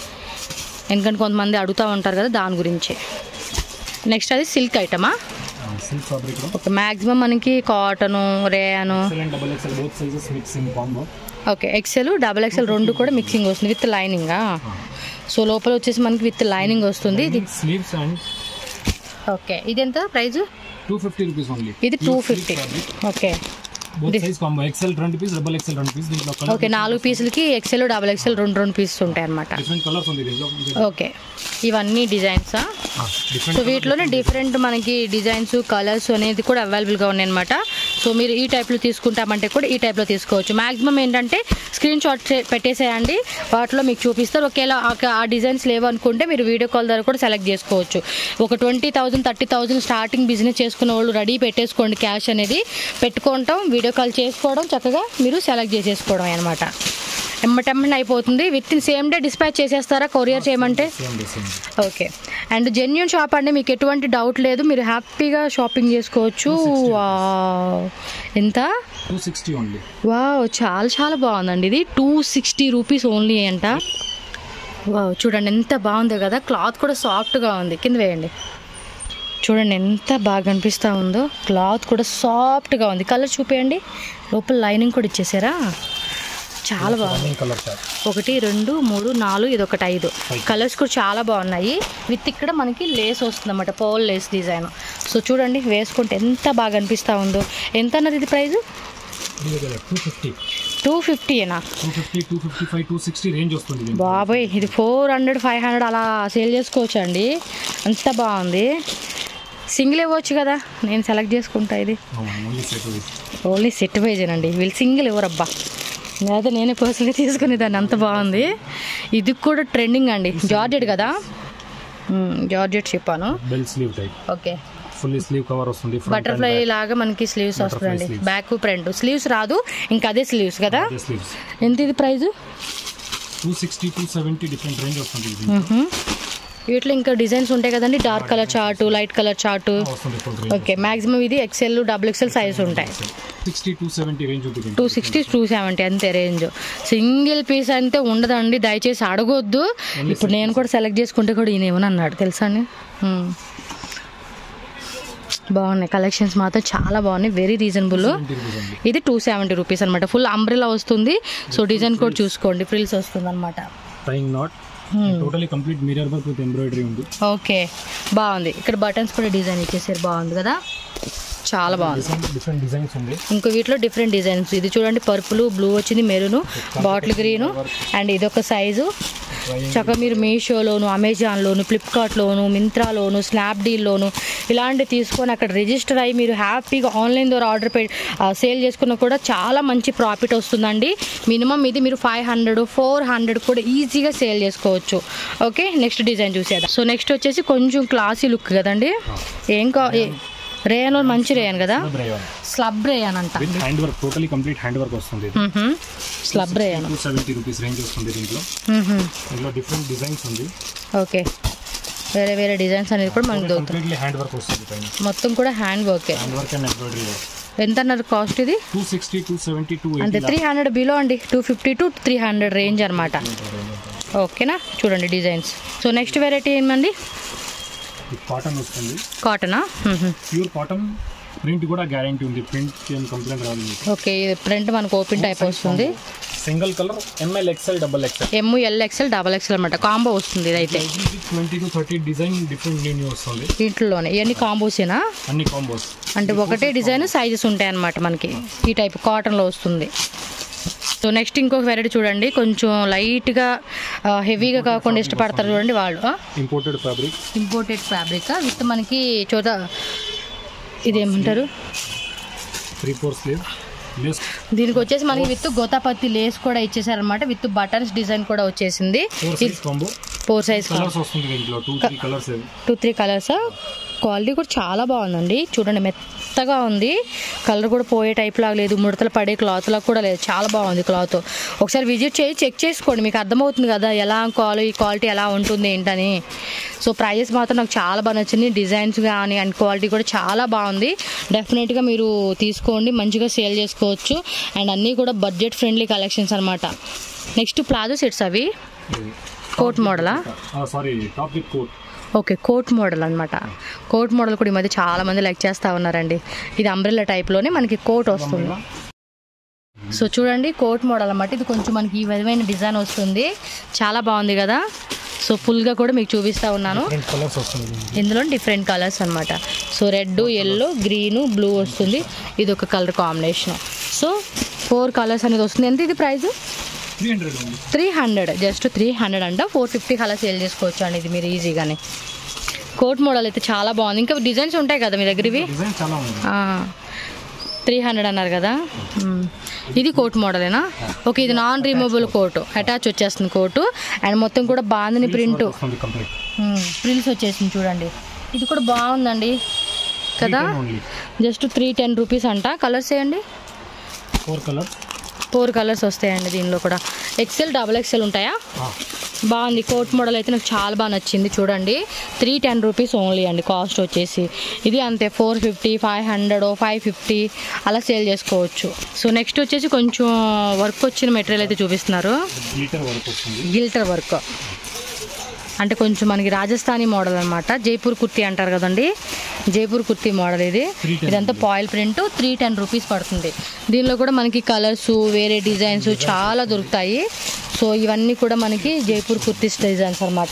ఎందుకంటే కొంతమంది అడుగుతూ ఉంటారు కదా దాని గురించి నెక్స్ట్ అది సిల్క్ ఐటమా
సిల్క్ ఫ్యాబ్రిక్ లో
ఓకే మ్యాక్సిమం మనకి cotton rayon
XL and double XL both sizes mixing combo
okay XL double XL రెండు కూడా మిక్సింగ్ వస్తుంది విత్ లైనింగా సో లోపల వచ్చేసి మనకి విత్ లైనింగ్ వస్తుంది ఇది
స్లీవ్స్ అండ్
ఓకే ఇది ఎంత price
two fifty rupees only
ఇది two fifty okay
both size combo XL రెండు పీస్ డబుల్ ఎక్సెల్ రెండు పీస్ దీంట్లో కలర్
ఓకే నాలుగు పీసులకి ఎక్సెల్ డబల్ ఎక్సెల్ రెండు రెండు పీసెస్ ఉంటాయి అనమాట
డిఫరెంట్ కలర్స్ ఉంది దీంట్లో
ఓకే ఇవన్నీ డిజైన్సా సో
డిఫరెంట్
వీటిలోనే డిఫరెంట్ మనకి డిజైన్స్ కలర్స్ అనేది కూడా అవైలబుల్గా ఉన్నాయి అనమాట సో మీరు ఈ టైప్లో తీసుకుంటామంటే కూడా ఈ టైప్లో తీసుకోవచ్చు మాక్సిమం ఏంటంటే స్క్రీన్ షాట్ పెట్టేసేయండి వాటిలో మీకు చూపిస్తారు ఒకేలా ఆ- ఆ డిజైన్స్ లేవు అనుకుంటే మీరు వీడియో కాల్ ద్వారా కూడా సెలెక్ట్ చేసుకోవచ్చు ఒక twenty thousand thirty thousand starting business చేసుకున్న వాళ్ళు రెడీ పెట్టేసుకోండి క్యాష్ అనేది పెట్టుకోవటం వీడియో కాల్ చేసుకోవడం చక్కగా మీరు సెలెక్ట్ చేసేసుకోవడం అనమాట ఎమ్మటెమ్మటి అయిపోతుంది with in same day dispatch చేసేస్తారా కొరియర్ చేయమంటే
same same
okay and genuine shop అండి మీకు ఎటువంటి డౌట్ లేదు మీరు హ్యాపీగా షాపింగ్ చేసుకోవచ్చు వావ్. ఎంత
టూ సిక్స్టీ ఓన్లీ
వావ్ చాలా చాలా బాగుందండి ఇది టూ సిక్స్టీ రూపీస్ ఓన్లీ అంట వావ్ చూడండి ఎంత బాగుందో కదా క్లాత్ కూడా సాఫ్ట్గా ఉంది కింద వేయండి చూడండి ఎంత బాగా అనిపిస్తూ ఉందో క్లాత్ కూడా సాఫ్ట్గా ఉంది కలర్ చూపేయండి లోపల లైనింగ్ కూడా ఇచ్చేసారా చాలా బాగుంది
కలర్ చార్ట్
ఒకటి రెండు మూడు నాలుగు ఇది ఒకటి ఐదు కలర్స్ కూడా చాలా బాగున్నాయి విత్ ఇక్కడ మనకి లేస్ వస్తుంది అన్నమాట పోల్ లేస్ డిజైన్ సో చూడండి వేసుకుంటే ఎంత బాగా అనిపిస్తూ ఉందో ఎంత అన్నది ఇది ప్రైస్
టూ ఫిఫ్టీ
టూ ఫిఫ్టీనా
two fifty two fifty five two sixty range వస్తుంది దీంట్లో.
బాబాయ్ ఇది ఫోర్ హండ్రెడ్ ఫైవ్ హండ్రెడ్ అలా సేల్ చేసుకోవచ్చు అండి అంత బాగుంది సింగిల్ ఇవ్వచ్చు కదా నేను సెలెక్ట్ చేసుకుంటా ఇది
ఓన్లీ సెట్
ఓన్లీ సెట్ అండి వీళ్ళు సింగిల్ ఇవ్వరబ్బా లేదా నేనే పర్సనల్గా తీసుకునేదాన్ని అంత బాగుంది ఇది కూడా ట్రెండింగ్ అండి జార్జెట్ కదా మ్మ్, జార్జెట్ చెప్పాను
bell sleeve type
okay
fully sleeve cover వస్తుంది front and
బటర్ఫ్లై
back.
లాగా మనకి స్లీవ్స్ వస్తుందండి
sleeves.
బ్యాక్ ఫ్రంట్ స్లీవ్స్ రాదు ఇంకా అదే స్లీవ్స్ కదా
అదే స్లీవ్స్
ఎంత ఇది price
two sixty two seventy different range వస్తుంది ఇది.
వీటిలో ఇంకా డిజైన్స్ ఉంటాయి కదండి dark colour chart light colour chart
వస్తుంది ఫుల్ రేంజ్
ఓకే మాక్సిమం ఇది ఎక్సెల్ డబుల్ ఎక్సెల్ సైజ్ ఉంటాయి
సిక్స్టీ టూ సెవెంటీ రేంజ్ ఉంటుంది
టూ సిక్స్టీ టూ సెవెంటీ అంతే రేంజ్ సింగిల్ పీస్ అంటే ఉండదండి దయచేసి అడగొద్దు ఇప్పుడు నేను కూడా సెలెక్ట్ చేసుకుంటే కూడా ఈయన ఏమని అన్నాడు తెలుసా అండి మ్మ్. బాగున్నాయి కలెక్షన్స్ మాత్రం చాలా బాగున్నాయి వెరీ రీజనబుల్ ఇది టూ సెవెంటీ రూపీస్ అనమాట ఫుల్ అంబ్రెలా వస్తుంది సో డిజైన్ కూడా చూసుకోండి ఫ్రిల్స్ వస్తుంది అనమాట
tying knot totally complete mirror work with embroidery ఉంది
ఓకే బాగుంది ఇక్కడ బటన్స్ కూడా డిజైన్ ఇచ్చేసారు బాగుంది కదా చాలా బాగుంది
డిఫరెంట్ డిఫరెంట్ డిజైన్స్ ఉంది
ఇంకో వీటిలో డిఫరెంట్ డిజైన్స్ ఇది చూడండి పర్పుల్ బ్లూ వచ్చింది మెరూన్ బాటిల్ గ్రీన్ అండ్ ఇదొక సైజు చక్కగా మీరు మీషోలోను అమెజాన్లోను ఫ్లిప్కార్ట్లోను మింత్రాలోను స్నాప్డీల్లోను ఇలాంటివి తీసుకొని అక్కడ రిజిస్టర్ అయ్యి మీరు హ్యాపీగా ఆన్లైన్ ద్వారా ఆర్డర్ పె సేల్ చేసుకున్న కూడా చాలా మంచి ప్రాఫిట్ వస్తుందండి మినిమం ఇది మీరు ఫైవ్ హండ్రెడ్ ఫోర్ హండ్రెడ్ కూడా ఈజీగా సేల్ చేసుకోవచ్చు ఓకే నెక్స్ట్ డిజైన్ చూసేద్దాం సో నెక్స్ట్ వచ్చేసి కొంచెం క్లాసీ లుక్ కదండి ఏం కా రేయన్ మంచి రేయన్ కదా స్లబ్ రేయన్ అంట
with hand work totally complete hand work వస్తుంది
slub rayon
two seventy rupees range వస్తుంది దీంట్లో దీంట్లో డిఫరెంట్ డిజైన్స్ ఉంది
ఓకే వేరే వేరే డిజైన్స్ అనేది కూడా మనకు దొరుకుతుంది
కంప్లీట్లీ హ్యాండ్ వర్క్ వస్తుంది పైన
మొత్తం కూడా హ్యాండ్ వర్కే
hand work and embroidery work
ఎంత అన్నారు కాస్ట్ ఇది
two sixty two seventy to
అంటే త్రీ హండ్రెడ్ బిలో అండి two fifty to three hundred range అనమాట ఓకేనా చూడండి డిజైన్స్ సో నెక్స్ట్ వెరైటీ ఏమండి
కాటన్ వస్తుంది
కాటనా
ప్యూర్ కాటన్ ప్రింట్ కూడా గ్యారంటీ ఉంది ప్రింట్ ఏం కంప్లైంట్ రాదు మీకు
ఓకే ఇది ప్రింట్ మనకు ఓపెన్ టైప్ వస్తుంది
single colour M L XL double XL
M L XL double XL అనమాట కాంబో వస్తుంది ఇదైతే
twenty to thirty design different new వస్తుంది
దీంట్లోనే ఇవన్నీ కాంబోసేనా
అన్ని కాంబోస్
అంటే ఒకటే డిజైన్ సైజెస్ ఉంటాయి అన్నమాట మనకి ఈ టైప్ కాటన్లో వస్తుంది సో నెక్స్ట్ ఇంకొక వెరైటీ చూడండి కొంచెం లైట్గా హెవీగా కాకుండా ఇష్టపడతారు చూడండి వాళ్ళు
imported fabric
imported fabric with మనకి చోట ఇదేమంటారు
త్రీ ఫోర్ స్లీవ్ లేస్
దీనికి వచ్చేసి మనకి విత్ గోతాపత్తి లేస్ కూడా ఇచ్చేసారనమాట విత్ బటన్స్ డిజైన్ కూడా వచ్చేసింది
four size combo
four size
colours వస్తుంది దీంట్లో two three colours
two three colours quality కూడా చాలా బాగుందండి చూడండి మెత్తగా ఉంది కలర్ కూడా పోయే టైప్ లాగా లేదు ముడతలు పడే క్లాత్ లాగా కూడా లేదు చాలా బాగుంది క్లాత్ ఒకసారి విజిట్ చేసి చెక్ చేసుకోండి మీకు అర్థమవుతుంది కదా ఎలా క్వాలిటీ క్వాలిటీ ఎలా ఉంటుంది ఏంటని సో ప్రైజెస్ మాత్రం నాకు చాలా బాగా నచ్చింది డిజైన్స్ కానీ అండ్ క్వాలిటీ కూడా చాలా బాగుంది డెఫినెట్గా మీరు తీసుకోండి మంచిగా సేల్ చేసుకోవచ్చు అండ్ అన్నీ కూడా బడ్జెట్ ఫ్రెండ్లీ కలెక్షన్స్ అనమాట నెక్స్ట్ ప్లాజో సెట్స్ అవి కోట్ మోడలా
sorry top with coat
okay coat model అనమాట కోట్ మోడల్ కూడా ఈ మధ్య చాలా మంది లైక్ చేస్తూ ఉన్నారండి ఇది అంబ్రెల్లా టైప్లోనే మనకి కోట్ వస్తుంది సో చూడండి కోట్ మోడల్ అన్నమాట ఇది కొంచెం మనకి ఈ విధమైన డిజైన్ వస్తుంది చాలా బాగుంది కదా సో ఫుల్గా కూడా మీకు చూపిస్తూ ఉన్నాను
డిఫరెంట్ కలర్స్ వస్తుంది దీంట్లో.
ఇందులో డిఫరెంట్ కలర్స్ అనమాట so red yellow green blue వస్తుంది ఇది ఒక colour combination so four colours అనేది వస్తుంది ఎంత ఇది ప్రైస్
త్రీ హండ్రెడ్ ఉంది
three hundred just three hundred అంట ఫోర్ ఫిఫ్టీ అలా సేల్ చేసుకోవచ్చు అండి ఇది మీరు ఈజీగానే కోట్ మోడల్ అయితే చాలా బాగుంది ఇంకా డిజైన్స్ ఉంటాయి కదా మీ దగ్గర ఇవి
డిజైన్ చాలా ఉంది
త్రీ హండ్రెడ్ అన్నారు కదా మ్మ్. ఇది కోట్ మోడలేనా ఓకే ఇది నాన్ రిమూవబుల్ కోటు అటాచ్ వచ్చేస్తుంది కోటు అండ్ మొత్తం కూడా బాగుంది ప్రింట్
వస్తుంది కంప్లీట్
ప్రిల్స్ వచ్చేసింది చూడండి ఇది కూడా బాగుందండి కదా
only
just three ten rupees అంట కలర్స్ వేయండి
ఫోర్ కలర్స్
ఫోర్ కలర్స్ వస్తాయండి దీనిలో కూడా ఎక్సెల్ డబల్ ఎక్సెల్ ఉంటాయా బాగుంది కోట్ మోడల్ అయితే నాకు చాలా బాగా నచ్చింది చూడండి త్రీ టెన్ రూపీస్ ఓన్లీ అండి కాస్ట్ వచ్చేసి ఇది అంతే four fifty five hundred five fifty అలా సేల్ చేసుకోవచ్చు సో నెక్స్ట్ వచ్చేసి కొంచెం వర్క్ వచ్చిన మెటీరియల్ అయితే చూపిస్తున్నారు
లీటర్ వరకు వస్తుంది
గిల్టర్ వర్క్ అంటే కొంచెం మనకి రాజస్థానీ మోడల్ అనమాట జైపూర్ కుర్తీ అంటారు కదండి జైపూర్ కుర్తీ మోడల్ ఇది
310
ఇదంతా foil print three ten rupees పడుతుంది దీనిలో కూడా మనకి కలర్స్ వేరే డిజైన్స్ చాలా దొరుకుతాయి సో ఇవన్నీ కూడా మనకి జైపూర్ కుర్తీస్ డిజైన్స్ అనమాట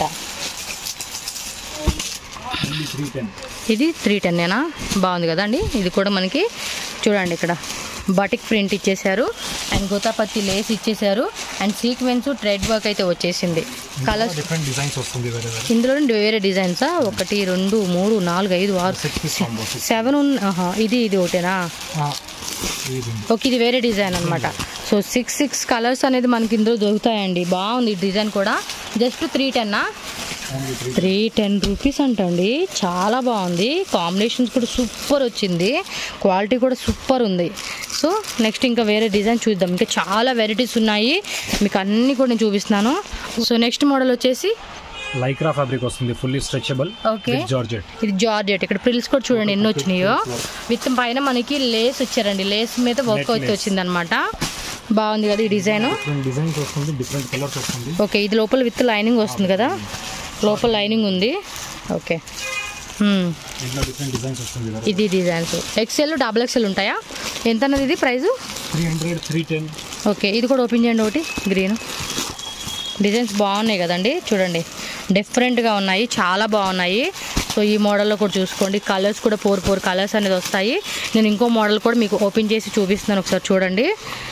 ఓన్లీ త్రీ టెన్
ఇది త్రీ టెన్నేనా బాగుంది కదండి ఇది కూడా మనకి చూడండి ఇక్కడ బటిక్ ప్రింట్ ఇచ్చేసారు అండ్ గోతాపత్తి లేస్ ఇచ్చేసారు అండ్ సీక్వెన్స్ థ్రెడ్ వర్క్ అయితే వచ్చేసింది కలర్స్
డిఫరెంట్ డిజైన్స్ వస్తుంది వేరే వేరే
ఇందులో నుండి వేరే డిజైన్సా ఒకటి రెండు మూడు నాలుగు ఐదు ఆరు
సిక్స్ పీస్ కాంబో
సెవెన్ ఉన్న ఆహా, ఇది ఇది ఒకటేనా
ఇది ఉంది.
ఓకే ఇది వేరే డిజైన్ అనమాట సో సిక్స్ సిక్స్ కలర్స్ అనేది మనకి ఇందులో దొరుకుతాయండి బాగుంది ఈ డిజైన్ కూడా జస్ట్ త్రీ టెన్నా
only three
three ten rupees అంటండి చాలా బాగుంది కాంబినేషన్స్ కూడా సూపర్ వచ్చింది క్వాలిటీ కూడా సూపర్ ఉంది సో నెక్స్ట్ ఇంకా వేరే డిజైన్ చూద్దాం ఇంకా చాలా వెరైటీస్ ఉన్నాయి మీకు అన్నీ కూడా నేను చూపిస్తున్నాను సో నెక్స్ట్ మోడల్ వచ్చేసి
లైక్రా ఫ్యాబ్రిక్ వస్తుంది fully stretchable
Okay.
With georgette
ఇది జార్జెట్ ఇక్కడ ప్రిల్స్ కూడా చూడండి ఎన్ని వచ్చినాయో విత్ పైన మనకి లేస్ ఇచ్చారండి లేస్ మీద వర్క్
Net
వచ్చి
lace.
వచ్చింది అనమాట బాగుంది కదా ఈ డిజైన్
డిఫరెంట్ డిజైన్స్ వస్తుంది డిఫరెంట్ కలర్స్ వస్తుంది
ఓకే ఇది లోపల విత్ లైనింగ్ వస్తుంది కదా లోపల లైనింగ్ ఉంది ఓకే మ్మ్.
దీంట్లో డిఫరెంట్ డిజైన్స్ వస్తుంది వేరే
ఇది డిజైన్స్ ఎక్సెల్ డబుల్ ఎక్సెల్ ఉంటాయా ఎంత అన్నది ఇది price
three hundred three ten
okay ఇది కూడా ఓపెన్ చేయండి ఒకటి గ్రీన్ డిజైన్స్ బాగున్నాయి కదండి చూడండి డిఫరెంట్గా ఉన్నాయి చాలా బాగున్నాయి సో ఈ మోడల్లో కూడా చూసుకోండి కలర్స్ కూడా ఫోర్ ఫోర్ కలర్స్ అనేది వస్తాయి నేను ఇంకో మోడల్ కూడా మీకు ఓపెన్ చేసి చూపిస్తున్నాను ఒకసారి చూడండి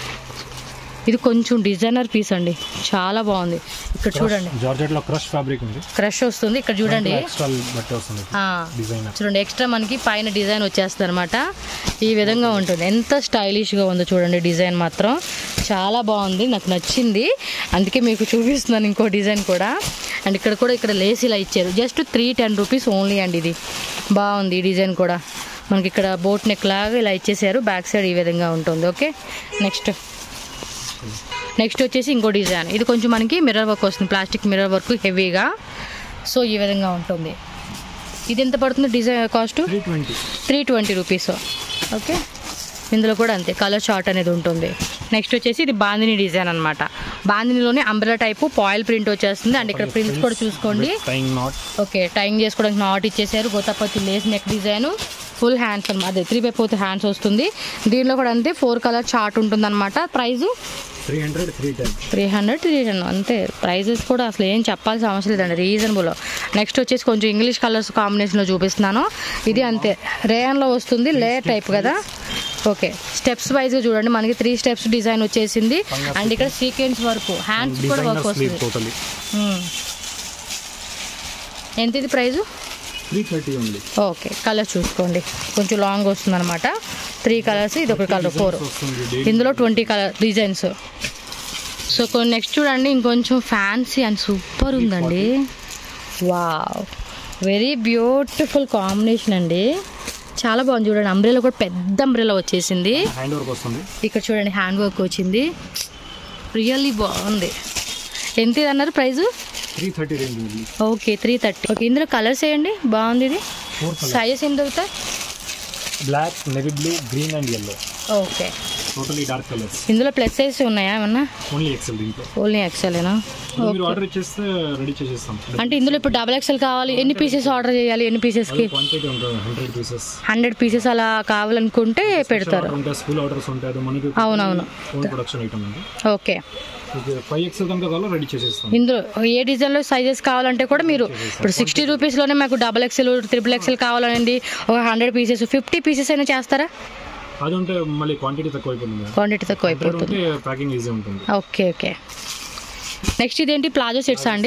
ఇది కొంచెం డిజైనర్ పీస్ అండి చాలా బాగుంది ఇక్కడ చూడండి
జార్జెట్ లో క్రష్ ఫ్యాబ్రిక్ ఉంది
క్రష్ వస్తుంది ఇక్కడ చూడండి
ఎక్స్ట్రా బట్టి వస్తుంది
ఆ,
డిజైనర్
చూడండి ఎక్స్ట్రా మనకి పైన డిజైన్ వచ్చేస్తుంది అనమాట ఈ విధంగా ఉంటుంది ఎంత స్టైలిష్గా ఉందో చూడండి డిజైన్ మాత్రం చాలా బాగుంది నాకు నచ్చింది అందుకే మీకు చూపిస్తున్నాను ఇంకో డిజైన్ కూడా అండ్ ఇక్కడ కూడా ఇక్కడ లేస్ ఇలా ఇచ్చారు just three ten rupees only అండి ఇది బాగుంది ఈ డిజైన్ కూడా మనకి ఇక్కడ బోట్ నెక్ లాగా ఇలా ఇచ్చేసారు బ్యాక్ సైడ్ ఈ విధంగా ఉంటుంది ఓకే నెక్స్ట్ నెక్స్ట్ వచ్చేసి ఇంకో డిజైన్ ఇది కొంచెం మనకి మిర్రర్ వర్క్ వస్తుంది ప్లాస్టిక్ మిర్రర్ వర్క్ హెవీగా సో ఈ విధంగా ఉంటుంది ఇది ఎంత పడుతుంది design cost
three twenty
three twenty rupees okay ఇందులో కూడా అంతే కలర్ షార్ట్ అనేది ఉంటుంది నెక్స్ట్ వచ్చేసి ఇది బాందిని డిజైన్ అనమాట బాందినిలోనే అంబ్రెలా టైపు పాయిల్ ప్రింట్ వచ్చేస్తుంది అండ్ ఇక్కడ ప్రింట్స్ కూడా చూసుకోండి
టైం నాట్
ఓకే టైం చేసుకోవడానికి నాట్ ఇచ్చేసారు gota patti lace neck design full hands అనమాట అదే త్రీ బై ఫోర్త్ హ్యాండ్స్ వస్తుంది దీనిలో కూడా అంతే ఫోర్ కలర్ చార్ట్ ఉంటుంది అనమాట price
three hundred three ten
three hundred three ten అంతే ప్రైజెస్ కూడా అసలు ఏం చెప్పాల్సిన అవసరం లేదండి రీజనబుల్ నెక్స్ట్ వచ్చేసి కొంచెం ఇంగ్లీష్ కలర్స్ కాంబినేషన్లో చూపిస్తున్నాను ఇది అంతే రేయన్లో వస్తుంది లే టైప్ కదా ఓకే స్టెప్స్ వైజ్గా చూడండి మనకి త్రీ స్టెప్స్ డిజైన్ వచ్చేసింది అండ్ ఇక్కడ సీక్వెన్స్ వర్క్ హ్యాండ్స్ కూడా వర్క్
డిజైనర్ స్లీవ్
వస్తుంది
టోటలీ
మ్మ్. ఎంత ఇది ప్రైజు
త్రీ థర్టీ ఉంది
ఓకే కలర్ చూసుకోండి కొంచెం లాంగ్ వస్తుంది అనమాట త్రీ కలర్స్ ఇది ఒక కలర్ ఫోర్
వస్తుంది daily.
ఇందులో ట్వంటీ కలర్ డిజైన్స్ సో కొన్ని నెక్స్ట్ చూడండి ఇంకొంచెం ఫ్యాన్సీ అండ్ సూపర్ ఉందండి వావ్ వెరీ బ్యూటిఫుల్ కాంబినేషన్ అండి చాలా బాగుంది చూడండి అంబ్రెలా కూడా పెద్ద అంబ్రెలా వచ్చేసింది
హ్యాండ్ వర్క్ వస్తుంది
ఇక్కడ చూడండి హ్యాండ్ వర్క్ వచ్చింది రియల్లీ బాగుంది ఎంత ఇది అన్నారు ప్రైజు
త్రీ థర్టీ రేంజ్ ఉంది
ఓకే త్రీ థర్టీ ఓకే ఇందులో కలర్స్ వేయండి బాగుంది ఇది
ఫోర్ కలర్
సైజెస్ ఎంత అవుతాయి
black navy blue green and yellow
okay
totally dark colours
ఇందులో ప్లస్ సైజ్ ఉన్నాయా ఏమన్నా
ఓన్లీ ఎక్సెల్ దీంట్లో
ఓన్లీ ఎక్సెలేనా
ఇప్పుడు మీరు ఆర్డర్ ఇచ్చేస్తే రెడీ చేసేస్తాం
అంటే ఇందులో ఇప్పుడు డబల్ ఎక్సెల్ కావాలి ఎన్ని పీసెస్ ఆర్డర్ చేయాలి ఎన్ని పీసెస్కి
క్వాంటిటీ ఉంటుంది హండ్రెడ్ పీసెస్
హండ్రెడ్ పీసెస్ అలా కావాలనుకుంటే పెడతారు
ఉంటాయి స్కూల్ ఆర్డర్స్ ఉంటాయి అది మనకి
అవునవును.
ఓన్ ప్రొడక్షన్ ఐటమ్ ఉంది
ఓకే
ఫైవ్ ఎక్సెల్ కనుక కావాలో రెడీ చేసేస్తాం
ఇందులో ఏ డిజైన్లో సైజెస్ కావాలంటే కూడా మీరు ఇప్పుడు సిక్స్టీ రూపీస్లోనే మాకు డబల్ ఎక్సెల్ ట్రిపుల్ ఎక్సెల్ కావాలండి ఒక హండ్రెడ్ పీసెస్ ఫిఫ్టీ పీసెస్ అయినా చేస్తారా
అది ఉంటే మళ్ళీ క్వాంటిటీ తక్కువ అయిపోతుంది
క్వాంటిటీ తక్కువ
హండ్రెడ్
అయిపోతుంది
ఉంటే ప్యాకింగ్ ఈజీ ఉంటుంది
ఓకే ఓకే నెక్స్ట్ ఇదేంటి ప్లాజో సెట్స్ అండి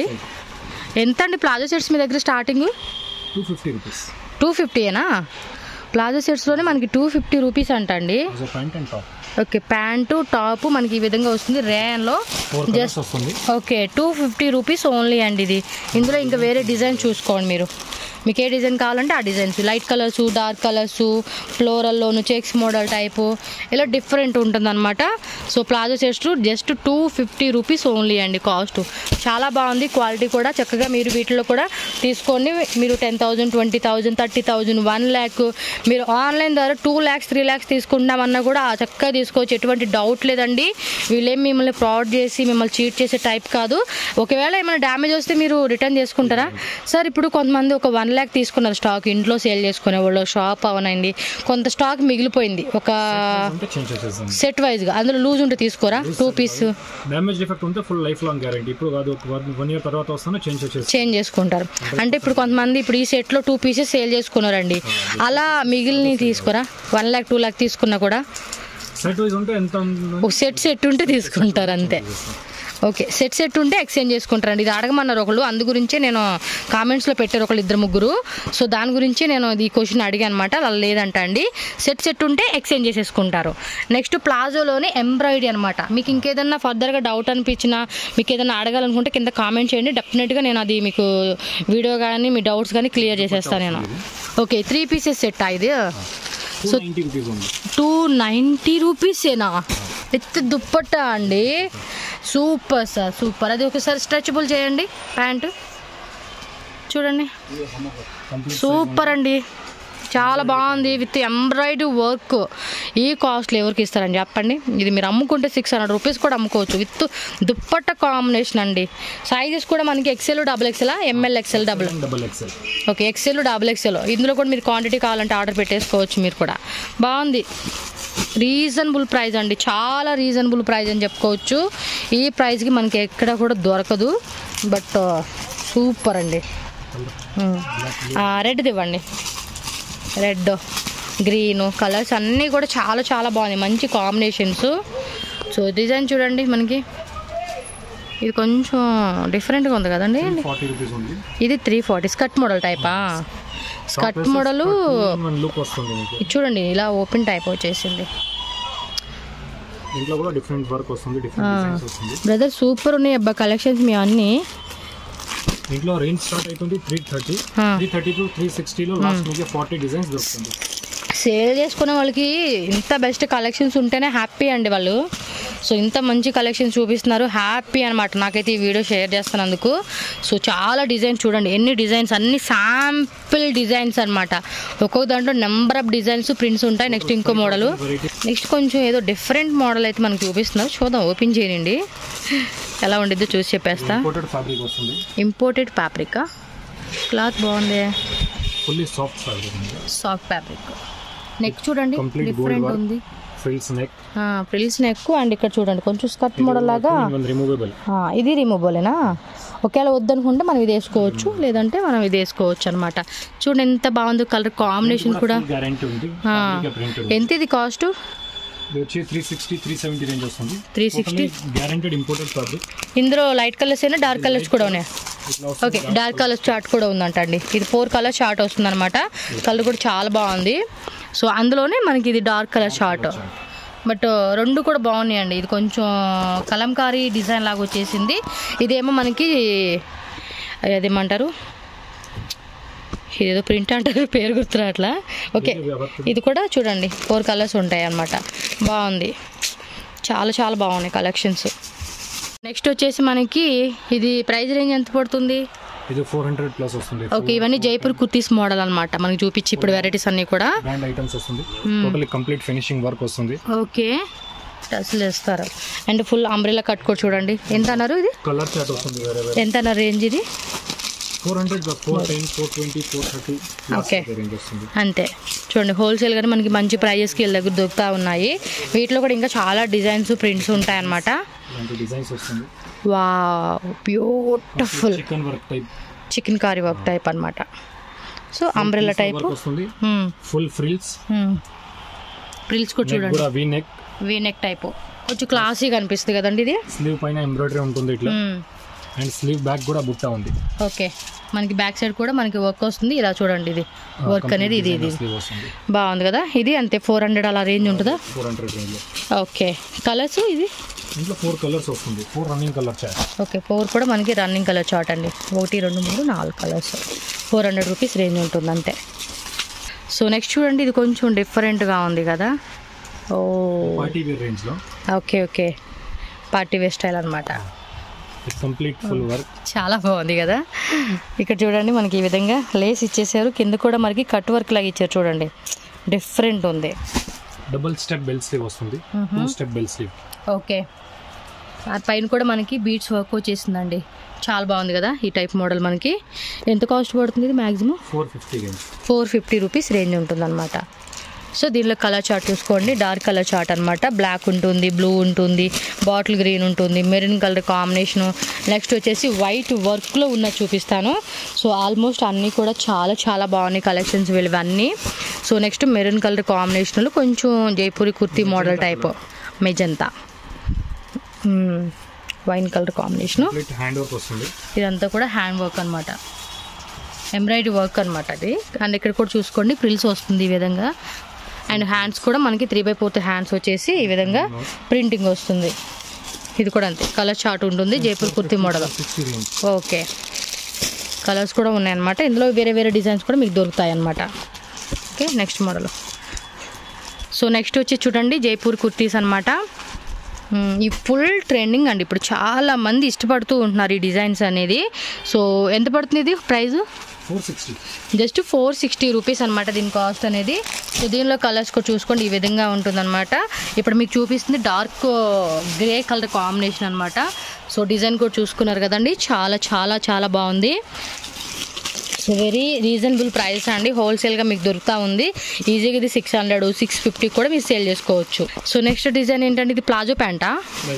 ఎంత అండి ప్లాజో సెట్స్ మీ దగ్గర starting
two fifty rupees
two ఫిఫ్టీయేనా ప్లాజో సెట్స్లోనే మనకి టూ ఫిఫ్టీ రూపీస్ అంట అండి
pant and top
okay pant top మనకి ఈ విధంగా వస్తుంది రేయన్లో
ఫోర్ కలర్స్ వస్తుంది
okay two fifty rupees only అండి ఇది ఇందులో ఇంకా వేరే డిజైన్ చూసుకోండి మీరు మీకు ఏ డిజైన్ కావాలంటే ఆ designs light colours dark colours ఫ్లోరల్లోను చెక్స్ మోడల్ టైపు ఇలా డిఫరెంట్ ఉంటుందన్నమాట so palazzo sets just two fifty rupees only అండి కాస్ట్ చాలా బాగుంది క్వాలిటీ కూడా చక్కగా మీరు వీటిలో కూడా తీసుకోండి మీరు ten thousand twenty thousand thirty thousand one lakh మీరు ఆన్లైన్ ద్వారా టూ ల్యాక్స్ త్రీ ల్యాక్స్ తీసుకుంటామన్నా కూడా చక్కగా తీసుకోవచ్చు ఎటువంటి డౌట్ లేదండి వీళ్ళేం మిమ్మల్ని ఫ్రాడ్ చేసి మిమ్మల్ని చీట్ చేసే టైప్ కాదు ఒకవేళ ఏమైనా డ్యామేజ్ వస్తే మీరు రిటర్న్ చేసుకుంటారా సార్ ఇప్పుడు కొంతమంది ఒక వన్ ల్యాక్ తీసుకున్నారు స్టాక్ ఇంట్లో సేల్ చేసుకునే వాళ్ళు షాప్ అవనండి కొంత స్టాక్ మిగిలిపోయింది ఒక
ఉంటే చేంజ్ చేసేస్తాం
సెట్ వైజ్గా అందులో లూజ్ ఉంటే తీసుకోరా టూ పీస్
డ్యామేజ్ డిఫెక్ట్ ఉంటే ఫుల్ లైఫ్ లాంగ్ గ్యారంటీ ఇప్పుడు కాదు ఒక వన్ ఇయర్ తర్వాత వస్తానే చేంజ్ చేసేస్తాం
చేంజ్ చేసుకుంటారు అంటే ఇప్పుడు కొంతమంది ఇప్పుడు ఈ సెట్లో టూ పీసెస్ సేల్ చేసుకున్నారండి అలా మిగిలిన తీసుకోరా వన్ ల్యాక్ టూ ల్యాక్ తీసుకున్నా కూడా
సెట్ వైజ్ ఉంటే ఎంత ఉంటుందో
ఒక సెట్ సెట్ ఉంటే తీసుకుంటారు అంతే ఓకే సెట్ సెట్ ఉంటే ఎక్స్చేంజ్ చేసుకుంటారండి ఇది అడగమన్నారు ఒకళ్ళు అందు గురించే నేను కామెంట్స్లో పెట్టారు ఒకళ్ళు ఇద్దరు ముగ్గురు సో దాని గురించి నేను ఈ క్వశ్చన్ అడిగాను అనమాట అలా లేదంట అండి సెట్ సెట్ ఉంటే ఎక్స్చేంజ్ చేసేసుకుంటారు నెక్స్ట్ ప్లాజోలోని ఎంబ్రాయిడరీ అనమాట మీకు ఇంకేదన్నా ఫర్దర్గా డౌట్ అనిపించినా మీకు ఏదైనా అడగాలనుకుంటే కింద కామెంట్ చేయండి డెఫినెట్గా నేను అది మీకు వీడియో కానీ మీ డౌట్స్ కానీ క్లియర్ చేసేస్తాను నేను ఓకే త్రీ పీసెస్ సెట్ ఇది
టూ నైంటీ రూపీస్ ఉంది
టూ నైంటీ రూపీసేనా విత్ దుప్పట్టా అండి సూపర్ సార్ సూపర్ అది ఒకసారి స్ట్రెచబుల్ చేయండి ప్యాంటు చూడండి
కంప్లీట్
సూపర్ అండి చాలా బాగుంది విత్ ఎంబ్రాయిడరీ వర్క్ ఈ కాస్ట్లు ఎవరికి ఇస్తారని చెప్పండి ఇది మీరు అమ్ముకుంటే సిక్స్ హండ్రెడ్ రూపీస్ కూడా అమ్ముకోవచ్చు విత్ దుప్పట్ట కాంబినేషన్ అండి సైజెస్ కూడా మనకి XL double XL M L XL double
double XL
okay XL double XL ఇందులో కూడా మీరు క్వాంటిటీ కావాలంటే ఆర్డర్ పెట్టేసుకోవచ్చు మీరు కూడా బాగుంది రీజనబుల్ ప్రైస్ అండి చాలా రీజనబుల్ ప్రైస్ అని చెప్పుకోవచ్చు ఈ ప్రైస్కి మనకి ఎక్కడ కూడా దొరకదు బట్ సూపర్ అండి రెడ్ది ఇవ్వండి రెడ్ గ్రీన్ కలర్స్ అన్నీ కూడా చాలా చాలా బాగుంది మంచి కాంబినేషన్స్ సో డిజైన్ చూడండి మనకి ఇది కొంచెం డిఫరెంట్గా ఉంది కదండి
ఫార్టీ రూపీస్ ఉంది
ఇది త్రీ ఫార్టీ స్కర్ట్ మోడల్ టైపా స్కర్ట్ మోడలు
లుక్ వస్తుంది మీకు
ఇది చూడండి ఇలా ఓపెన్ టైప్ వచ్చేసింది
దీంట్లో కూడా డిఫరెంట్ వర్క్ వస్తుంది డిఫరెంట్ డిజైన్స్ వస్తుంది
బ్రదర్ సూపర్ ఉన్నాయి అబ్బా కలెక్షన్స్ మీ అన్నీ
దీంట్లో రేంజ్ స్టార్ట్ అవుతుంది త్రీ థర్టీ
ఆ.
త్రీ థర్టీ టు త్రీ సిక్స్టీలో లాస్ట్ మీకు ఫార్టీ డిజైన్స్ దొరుకుతుంది
సేల్ చేసుకునే వాళ్ళకి ఇంత బెస్ట్ కలెక్షన్స్ ఉంటేనే హ్యాపీ అండి వాళ్ళు సో ఇంత మంచి కలెక్షన్ చూపిస్తున్నారు హ్యాపీ అనమాట నాకైతే ఈ వీడియో షేర్ చేస్తున్నందుకు సో చాలా డిజైన్స్ చూడండి ఎన్ని డిజైన్స్ అన్ని శాంపిల్ డిజైన్స్ అనమాట ఒక్కొక్క దాంట్లో నెంబర్ ఆఫ్ డిజైన్స్ ప్రింట్స్ ఉంటాయి నెక్స్ట్ ఇంకో మోడల్
వెరైటీ
నెక్స్ట్ కొంచెం ఏదో డిఫరెంట్ మోడల్ అయితే మనకు చూపిస్తున్నారు చూద్దాం ఓపెన్ చేయండి ఎలా ఉండిద్దో చూసి చెప్పేస్తా
ఇంపోర్టెడ్ ఫ్యాబ్రిక్ వస్తుంది
ఇంపోర్టెడ్ పాప్రికా క్లాత్ బాగుంది
ఫుల్లీ సాఫ్ట్ ఫ్యాబ్రిక్ ఉంది
సాఫ్ట్ ఫ్యాబ్రిక్ నెక్ చూడండి
Complete gold
డిఫరెంట్
work.
ఉంది
frills neck
frills neck and ఇక్కడ చూడండి కొంచెం స్కర్ట్ మోడల్ లాగా
రిమూవబుల్
ఆ, ఇది రిమూవబులేనా ఒకవేళ వద్దనుకుంటే మనం ఇది వేసుకోవచ్చు లేదంటే మనం ఇది వేసుకోవచ్చు అనమాట చూడండి ఎంత బాగుంది కలర్ కాంబినేషన్ కూడా
గ్యారంటీ ఉంది
ఆ.
ప్రింట్ ఉంది
ఎంత ఇది కాస్ట్
ఇది వచ్చి three sixty three seventy range వస్తుంది
360?
గ్యారంటెడ్ ఇంపోర్టెడ్ ఫ్యాబ్రిక్
ఇందులో లైట్ కలర్స్ అయినా డార్క్ కలర్స్ కూడా ఉన్నాయి
ఇట్లా
ఓకే డార్క్ కలర్ చార్ట్ కూడా ఉందంట అండి ఇది ఫోర్ కలర్ చార్ట్ వస్తుంది అనమాట కలర్ కూడా చాలా బాగుంది సో అందులోనే మనకి ఇది డార్క్ కలర్ చార్ట్ బట్ రెండు కూడా బాగున్నాయండి ఇది కొంచెం కలంకారీ డిజైన్ లాగా వచ్చేసింది ఇదేమో మనకి అదేమంటారు ఇదేదో ప్రింట్ అంటారు పేరు గుర్తురా అట్లా ఓకే ఇది కూడా చూడండి ఫోర్ కలర్స్ ఉంటాయి అన్నమాట బాగుంది చాలా చాలా బాగున్నాయి కలెక్షన్స్ నెక్స్ట్ వచ్చేసి మనకి ఇది ప్రైస్ రేంజ్ ఎంత పడుతుంది
ఇది ఫోర్ హండ్రెడ్ ప్లస్ వస్తుంది
ఓకే ఇవన్నీ జైపూర్ కుర్తీస్ మోడల్ అన్నమాట మనకి చూపించి ఇప్పుడు వెరైటీస్ అన్నీ కూడా
బ్రాండ్ ఐటమ్స్ వస్తుంది టోటలీ కంప్లీట్ ఫినిషింగ్ వర్క్ వస్తుంది
ఓకే టస్లు వేస్తారు అండ్ ఫుల్ అంబ్రెలా కట్ కూడా చూడండి ఎంత అన్నారు ఇది
కలర్ చార్ట్ వస్తుంది వేరే వేరే
ఎంత అన్నారు రేంజ్ ఇది
four hundred four ten four twenty four thirty
Okay.
Range వస్తుంది
అంతే చూడండి హోల్సేల్ గానే మనకి మంచి ప్రైజెస్కి వీళ్ళ దగ్గర దొరుకుతూ ఉన్నాయి వీటిలో కూడా ఇంకా చాలా డిజైన్స్ ప్రింట్స్ ఉంటాయి అన్నమాట
ఇలాంటి డిజైన్స్ వస్తుంది
వా beautiful
chikan work type
chikankari work type అన్నమాట సో అంబ్రెలా టైప్
వర్క్ వస్తుంది ఫుల్ ఫ్రిల్స్
ప్రిల్స్ కూడా
నెక్
చూడండి
కూడా V neck
V neck type కొంచెం క్లాసీగా అనిపిస్తుంది కదండి ఇది
స్లీవ్ పైన ఎంబ్రాయిడరీ ఉంటుంది ఇట్లా అండ్ స్లీవ్ బ్యాక్ కూడా బుట్ట ఉంది
ఓకే మనకి బ్యాక్ సైడ్ కూడా మనకి వర్క్ వస్తుంది ఇలా చూడండి ఇది వర్క్ అనేది ఇది ఇది
స్లీవ్ వస్తుంది
బాగుంది కదా ఇది అంతే ఫోర్ హండ్రెడ్ అలా రేంజ్ ఉంటుందా
ఫోర్ హండ్రెడ్ రేంజ్ లో
ఓకే కలర్స్ ఇది
ఇంట్లో ఫోర్ కలర్స్ వస్తుంది four running colour chart
okay four కూడా మనకి రన్నింగ్ కలర్ చార్ట్ అండి ఒకటి రెండు మూడు నాలుగు colours four hundred rupees range ఉంటుంది అంతే సో నెక్స్ట్ చూడండి ఇది కొంచెం డిఫరెంట్గా ఉంది కదా ఓ
పార్టీ వేర్ రేంజ్ లో
okay okay party wear style అనమాట
కంప్లీట్ ఫుల్ వర్క్
చాలా బాగుంది కదా ఇక్కడ చూడండి మనకి ఈ విధంగా లేస్ ఇచ్చేసారు కింద కూడా మనకి కట్ వర్క్ లాగా ఇచ్చారు చూడండి డిఫరెంట్ ఉంది
డబుల్ స్టెప్ బెల్ స్లీవ్ వస్తుంది two step bell sleeve
okay ఆ పైన కూడా మనకి బీట్స్ వర్క్ వచ్చేసిందండి చాలా బాగుంది కదా ఈ టైప్ మోడల్ మనకి ఎంత కాస్ట్ పడుతుంది ఇది maximum
four fifty range
four fifty rupees range ఉంటుందన్నమాట సో దీనిలో కలర్ చార్ట్ చూసుకోండి డార్క్ కలర్ చార్ట్ అనమాట బ్లాక్ ఉంటుంది బ్లూ ఉంటుంది బాటిల్ గ్రీన్ ఉంటుంది మెరూన్ కలర్ కాంబినేషను నెక్స్ట్ వచ్చేసి వైట్ వర్క్లో ఉన్న చూపిస్తాను సో ఆల్మోస్ట్ అన్నీ కూడా చాలా చాలా బాగున్నాయి కలెక్షన్స్ వీళ్ళవన్నీ సో నెక్స్ట్ మెరూన్ కలర్ కాంబినేషన్లో కొంచెం Jaipuri kurti model type magenta wine colour combination
complete hand work వస్తుంది
ఇదంతా కూడా హ్యాండ్ వర్క్ అనమాట ఎంబ్రాయిడరీ వర్క్ అనమాట అది అండ్ ఇక్కడ కూడా చూసుకోండి ప్రిల్స్ వస్తుంది ఈ విధంగా అండ్ హ్యాండ్స్ కూడా మనకి త్రీ బై ఫోర్త్ హ్యాండ్స్ వచ్చేసి ఈ విధంగా ప్రింటింగ్ వస్తుంది ఇది కూడా అంతే కలర్ చార్ట్ ఉంటుంది Jaipur kurti model
sixty range
okay colours కూడా ఉన్నాయన్నమాట ఇందులో వేరే వేరే డిజైన్స్ కూడా మీకు దొరుకుతాయి అన్నమాట okay next model so next వచ్చి చూడండి జైపూర్ కుర్తీస్ అనమాట ఈ ఫుల్ ట్రెండింగ్ అండి ఇప్పుడు చాలా మంది ఇష్టపడుతూ ఉంటున్నారు ఈ డిజైన్స్ అనేది సో ఎంత పడుతుంది ఇది price
four sixty
just four sixty rupees అనమాట దీని కాస్ట్ అనేది సో దీనిలో కలర్స్ కూడా చూసుకోండి ఈ విధంగా ఉంటుందన్నమాట ఇప్పుడు మీకు చూపిస్తుంది డార్క్ గ్రే కలర్ కాంబినేషన్ అనమాట సో డిజైన్ కూడా చూసుకున్నారు కదండి చాలా చాలా చాలా బాగుంది సో వెరీ రీజనబుల్ ప్రైస్ అండి హోల్సేల్గా మీకు దొరుకుతూ ఉంది ఈజీగా ఇది సిక్స్ హండ్రెడ్ సిక్స్ ఫిఫ్టీ కూడా మీరు సేల్ చేసుకోవచ్చు సో నెక్స్ట్ డిజైన్ ఏంటంటే ఇది ప్లాజో ప్యాంటా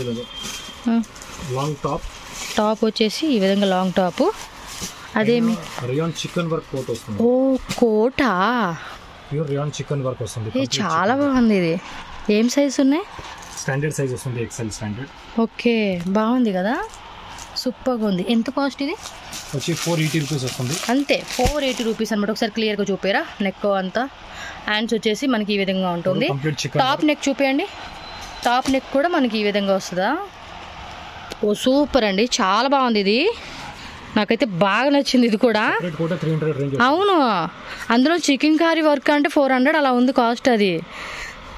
లాంగ్ టాప్
టాప్ వచ్చేసి ఈ విధంగా లాంగ్ టాప్ అదేమి
రియాన్ చికెన్ వర్క్ కోట్ వస్తుంది
ఓ కోటా
ప్యూర్ రియాన్ చికెన్ వర్క్ వస్తుంది
ఇది చాలా బాగుంది ఇది ఏం సైజ్ ఉన్నాయి
స్టాండర్డ్ సైజ్ వస్తుంది ఎక్సెల్ స్టాండర్డ్
ఓకే బాగుంది కదా సూపర్గా ఉంది ఎంత కాస్ట్ ఇది
వచ్చి ఫోర్ ఎయిటీ రూపీస్ వస్తుంది
అంతే ఫోర్ ఎయిటీ రూపీస్ అనమాట ఒకసారి క్లియర్గా చూపారా నెక్ అంతా హ్యాండ్స్ వచ్చేసి మనకి ఈ విధంగా ఉంటుంది
కంప్లీట్ చికెన్
టాప్ నెక్ చూపించండి టాప్ నెక్ కూడా మనకి ఈ విధంగా వస్తుందా ఓ సూపర్ అండి చాలా బాగుంది ఇది నాకైతే బాగా నచ్చింది ఇది కూడా
రేట్ కూడా త్రీ హండ్రెడ్ రేంజ్
అవును అందులో చికెన్ కర్రీ వర్క్ అంటే ఫోర్ హండ్రెడ్ అలా ఉంది కాస్ట్ అది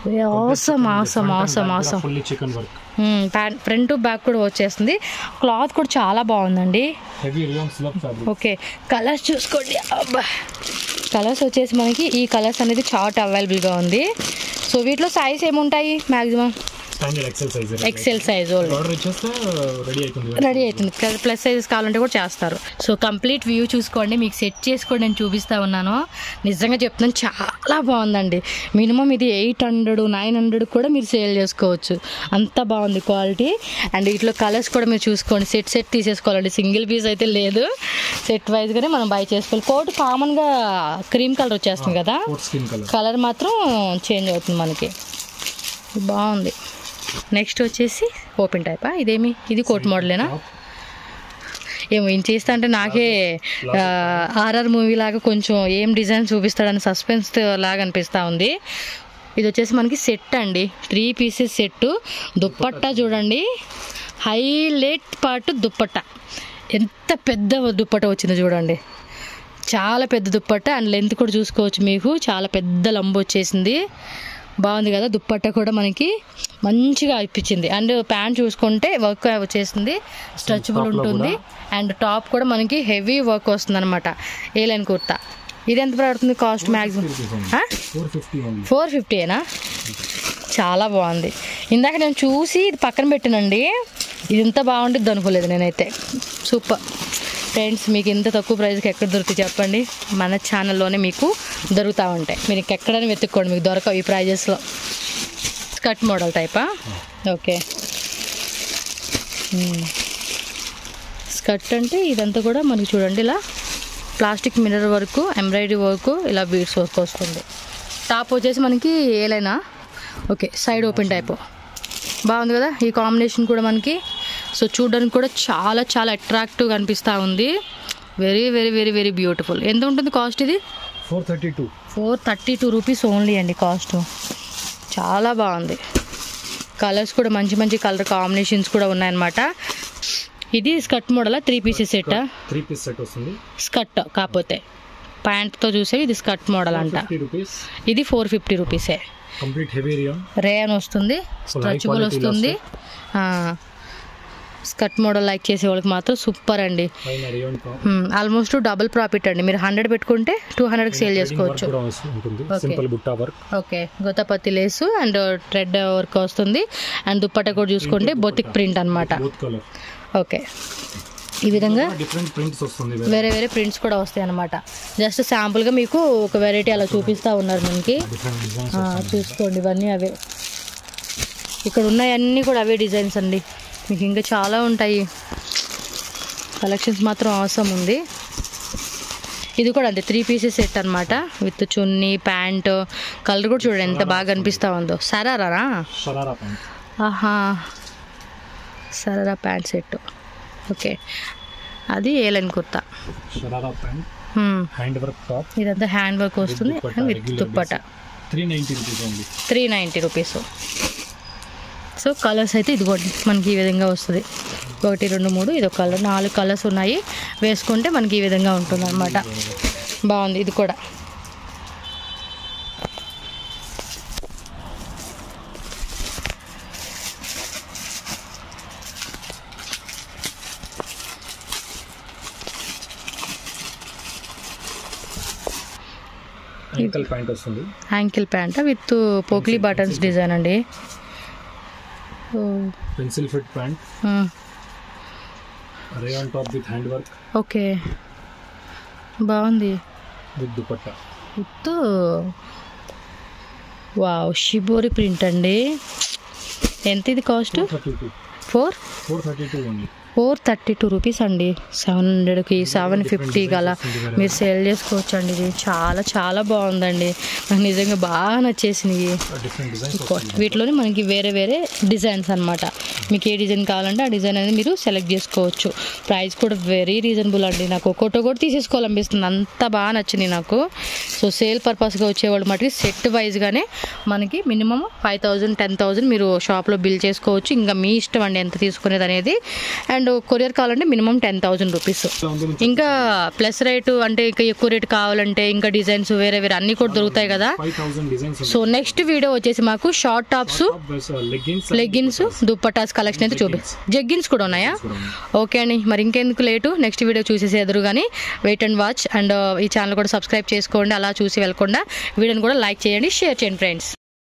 awesome awesome awesome awesome
fully chikan work
front back కూడా వచ్చేస్తుంది క్లాత్ కూడా చాలా బాగుందండి
heavy rayon slub fabric
okay colours చూసుకోండి అబ్బా కలర్స్ వచ్చేసి మనకి ఈ కలర్స్ అనేది చార్ట్ అవైలబుల్గా ఉంది సో వీటిలో సైజ్ ఏముంటాయి maximum
standard XL size
XL size old
order ఇచ్చేస్తే రెడీ అవుతుంది
రెడీ అవుతుంది ప్లస్ సైజెస్ కావాలంటే కూడా చేస్తారు సో కంప్లీట్ వ్యూ చూసుకోండి మీకు సెట్ చేసుకోండి నేను చూపిస్తా ఉన్నాను నిజంగా చెప్తున్నాను చాలా బాగుందండి మినిమం ఇది ఎయిట్ హండ్రెడ్ నైన్ హండ్రెడ్ కూడా మీరు సేల్ చేసుకోవచ్చు అంత బాగుంది క్వాలిటీ అండ్ ఇట్లా కలర్స్ కూడా మీరు చూసుకోండి సెట్ సెట్ తీసేసుకోవాలండి సింగిల్ పీస్ అయితే లేదు సెట్ వైజ్గానే మనం బై చేసుకోవాలి కోట్ కామన్గా క్రీమ్ కలర్ వచ్చేస్తుంది కదా
కోట్ స్కిన్ కలర్
కలర్ మాత్రం చేంజ్ అవుతుంది మనకి బాగుంది నెక్స్ట్ వచ్చేసి ఓపెన్ టైపా ఇదేమి ఇది కోట్ మోడలేనా ఏమో ఏం చేస్తా అంటే నాకే ఆర్ఆర్ మూవీ లాగా కొంచెం ఏం డిజైన్ చూపిస్తాడని సస్పెన్స్ లాగా అనిపిస్తూ ఉంది ఇది వచ్చేసి మనకి సెట్ అండి త్రీ పీసెస్ సెట్ దుప్పట్టా చూడండి హైలైట్ పార్ట్ దుప్పట్టా ఎంత పెద్ద దుప్పట వచ్చిందో చూడండి చాలా పెద్ద దుప్పట్ట అండ్ లెంత్ కూడా చూసుకోవచ్చు మీకు చాలా పెద్ద లంబు వచ్చేసింది బాగుంది కదా దుప్పట్ట కూడా మనకి మంచిగా ఇప్పించింది అండ్ ప్యాంట్ చూసుకుంటే వర్క్ వచ్చేసింది స్ట్రెచబుల్
top లో
ఉంటుంది అండ్ టాప్ కూడా మనకి హెవీ వర్క్ వస్తుంది అనమాట ఏ లైన్ కుర్తా ఇది ఎంత పడుతుంది cost maximum
four fifty only
four ఫిఫ్టీనా చాలా బాగుంది ఇందాక నేను చూసి ఇది పక్కన పెట్టానండి ఇది ఇంత బాగుంటుంది అనుకోలేదు నేనైతే సూపర్ ఫ్రెండ్స్ మీకు ఇంత తక్కువ ప్రైస్కి ఎక్కడ దొరుకుతాయి చెప్పండి మన ఛానల్లోనే మీకు దొరుకుతూ ఉంటాయి మీరు ఇంకెక్కడైనా వెతుక్కోండి మీకు దొరకవు ఈ ప్రైజెస్లో స్కర్ట్ మోడల్ టైపా ఓకే స్కర్ట్ అంటే ఇదంతా కూడా మనకి చూడండి ఇలా plastic mirror work embroidery work ఇలా బీడ్స్ వర్క్ వస్తుంది టాప్ వచ్చేసి మనకి ఏలైనా ఓకే సైడ్ ఓపెన్ టైప్ బాగుంది కదా ఈ కాంబినేషన్ కూడా మనకి సో చూడడానికి కూడా చాలా చాలా అట్రాక్టివ్గా అనిపిస్తూ ఉంది very very very very beautiful ఎంత ఉంటుంది కాస్ట్ ఇది
four thirty two
four thirty two rupees only అండి కాస్ట్ చాలా బాగుంది కలర్స్ కూడా మంచి మంచి కలర్ కాంబినేషన్స్ కూడా ఉన్నాయన్నమాట ఇది skirt model three pieces set
three piece set వస్తుంది
స్కర్ట్ కాకపోతే ప్యాంట్తో చూసే ఇది స్కర్ట్ మోడల్ అంట
ఫిఫ్టీ రూపీస్
ఇది ఫోర్ ఫిఫ్టీ రూపీసే
కంప్లీట్ హెవీ రియాన్
రేయన్ వస్తుంది స్ట్రెచబుల్
quality
వస్తుంది స్కర్ట్ మోడల్ లైక్ చేసే వాళ్ళకి మాత్రం సూపర్ అండి
పైన రియాన్
ఆల్మోస్ట్ డబుల్ ప్రాఫిట్ అండి మీరు హండ్రెడ్ పెట్టుకుంటే టూ హండ్రెడ్కి సేల్ చేసుకోవచ్చు
కూడా వస్తు- ఉంటుంది
Okay.
Simple butta work
okay గొత్తపత్తి లేసు అండ్ ట్రెడ్ వర్క్ వస్తుంది అండ్ దుప్పట కూడా చూసుకుంటే బొతిక్ ప్రింట్ అన్నమాట
బూత్ కలర్
ఓకే ఈ విధంగా
డిఫరెంట్ ప్రింట్స్ వస్తుంది
వేరే వేరే ప్రింట్స్ కూడా వస్తాయి అనమాట జస్ట్ శాంపుల్గా మీకు ఒక వెరైటీ అలా చూపిస్తూ ఉన్నారు మనకి
డిఫరెంట్ డిజైన్స్
ఆ, చూసుకోండి ఇవన్నీ అవే ఇక్కడ ఉన్నాయన్నీ కూడా అవే డిజైన్స్ అండి మీకు ఇంకా చాలా ఉంటాయి కలెక్షన్స్ మాత్రం అవసరం ఉంది ఇది కూడా అంతే త్రీ పీసెస్ సెట్ అనమాట విత్ చున్నీ ప్యాంట్ కలర్ కూడా చూడండి ఎంత బాగా అనిపిస్తూ ఉందో సరారా
షరారా ప్యాంట్
ఆహా సరారా ప్యాంట్ సెట్ ఓకే అది A line kurta
sharara pant
hmm.
Hand work top
ఇదంతా హ్యాండ్ వర్క్ వస్తుంది
dupatta,
with
regular
dupatta
three ninety rupees only
three ninety rupees so colours అయితే ఇదిగోండి మనకి ఈ విధంగా వస్తుంది ఒకటి రెండు మూడు ఇది ఒక కలర్ నాలుగు కలర్స్ ఉన్నాయి వేసుకుంటే మనకి ఈ విధంగా ఉంటుంది అనమాట బాగుంది ఇది కూడా
యాంకల్ ప్యాంట్ వస్తుంది
ankle pant with potli buttons design అండి ఓ,
పెన్సిల్ ఫిట్ ప్యాంట్
ఆ,
rayon top with hand work
okay బాగుంది
with dupatta
with wow shibori print అండి ఎంత ఇది cost
four thirty two
four
four thirty two only
four thirty two rupees అండి seven హండ్రెడ్కి seven fifty అలా మీరు sale చేసుకోవచ్చు అండి ఇది చాలా చాలా బాగుందండి నాకు నిజంగా బాగా నచ్చేసినాయి
డిఫరెంట్ డిజైన్స్
కాస్ట్ వీటిలోనే మనకి వేరే వేరే డిజైన్స్ అన్నమాట మీకు ఏ డిజైన్ కావాలంటే ఆ డిజైన్ అనేది మీరు సెలెక్ట్ చేసుకోవచ్చు ప్రైస్ కూడా వెరీ రీజనబుల్ అండి నాకు ఒక్కొక్కటి ఒకటి తీసేసుకోవాలనిపిస్తుంది అంత బాగా నచ్చింది నాకు సో సేల్ పర్పస్గా వచ్చేవాళ్ళు మటుకి సెట్ వైజ్గానే మనకి minimum five thousand ten thousand మీరు షాప్లో బిల్ చేసుకోవచ్చు ఇంకా మీ ఇష్టం అండి ఎంత తీసుకునేది అనేది అండ్ అండ్ కొరియర్ కావాలంటే మినిమం టెన్ థౌజండ్ రూపీస్
ఇలా ఉంది నుంచి
ఇంకా ప్లస్ రేటు అంటే ఇంకా ఎక్కువ రేటు కావాలంటే ఇంకా డిజైన్స్ వేరే వేరే అన్నీ కూడా దొరుకుతాయి కదా
five thousand designs
so next video వచ్చేసి మాకు short tops
leggings
leggings dupattas collection అయితే చూపి జగ్గిన్స్ కూడా ఉన్నాయా ఓకే అండి మరి ఇంకెందుకు లేటు నెక్స్ట్ వీడియో చూసేసి ఎదురు కానీ వెయిట్ అండ్ వాచ్ అండ్ ఈ ఛానల్ కూడా సబ్స్క్రైబ్ చేసుకోండి అలా చూసి వెళ్ళకుండా వీడియోని కూడా లైక్ చేయండి షేర్ చేయండి ఫ్రెండ్స్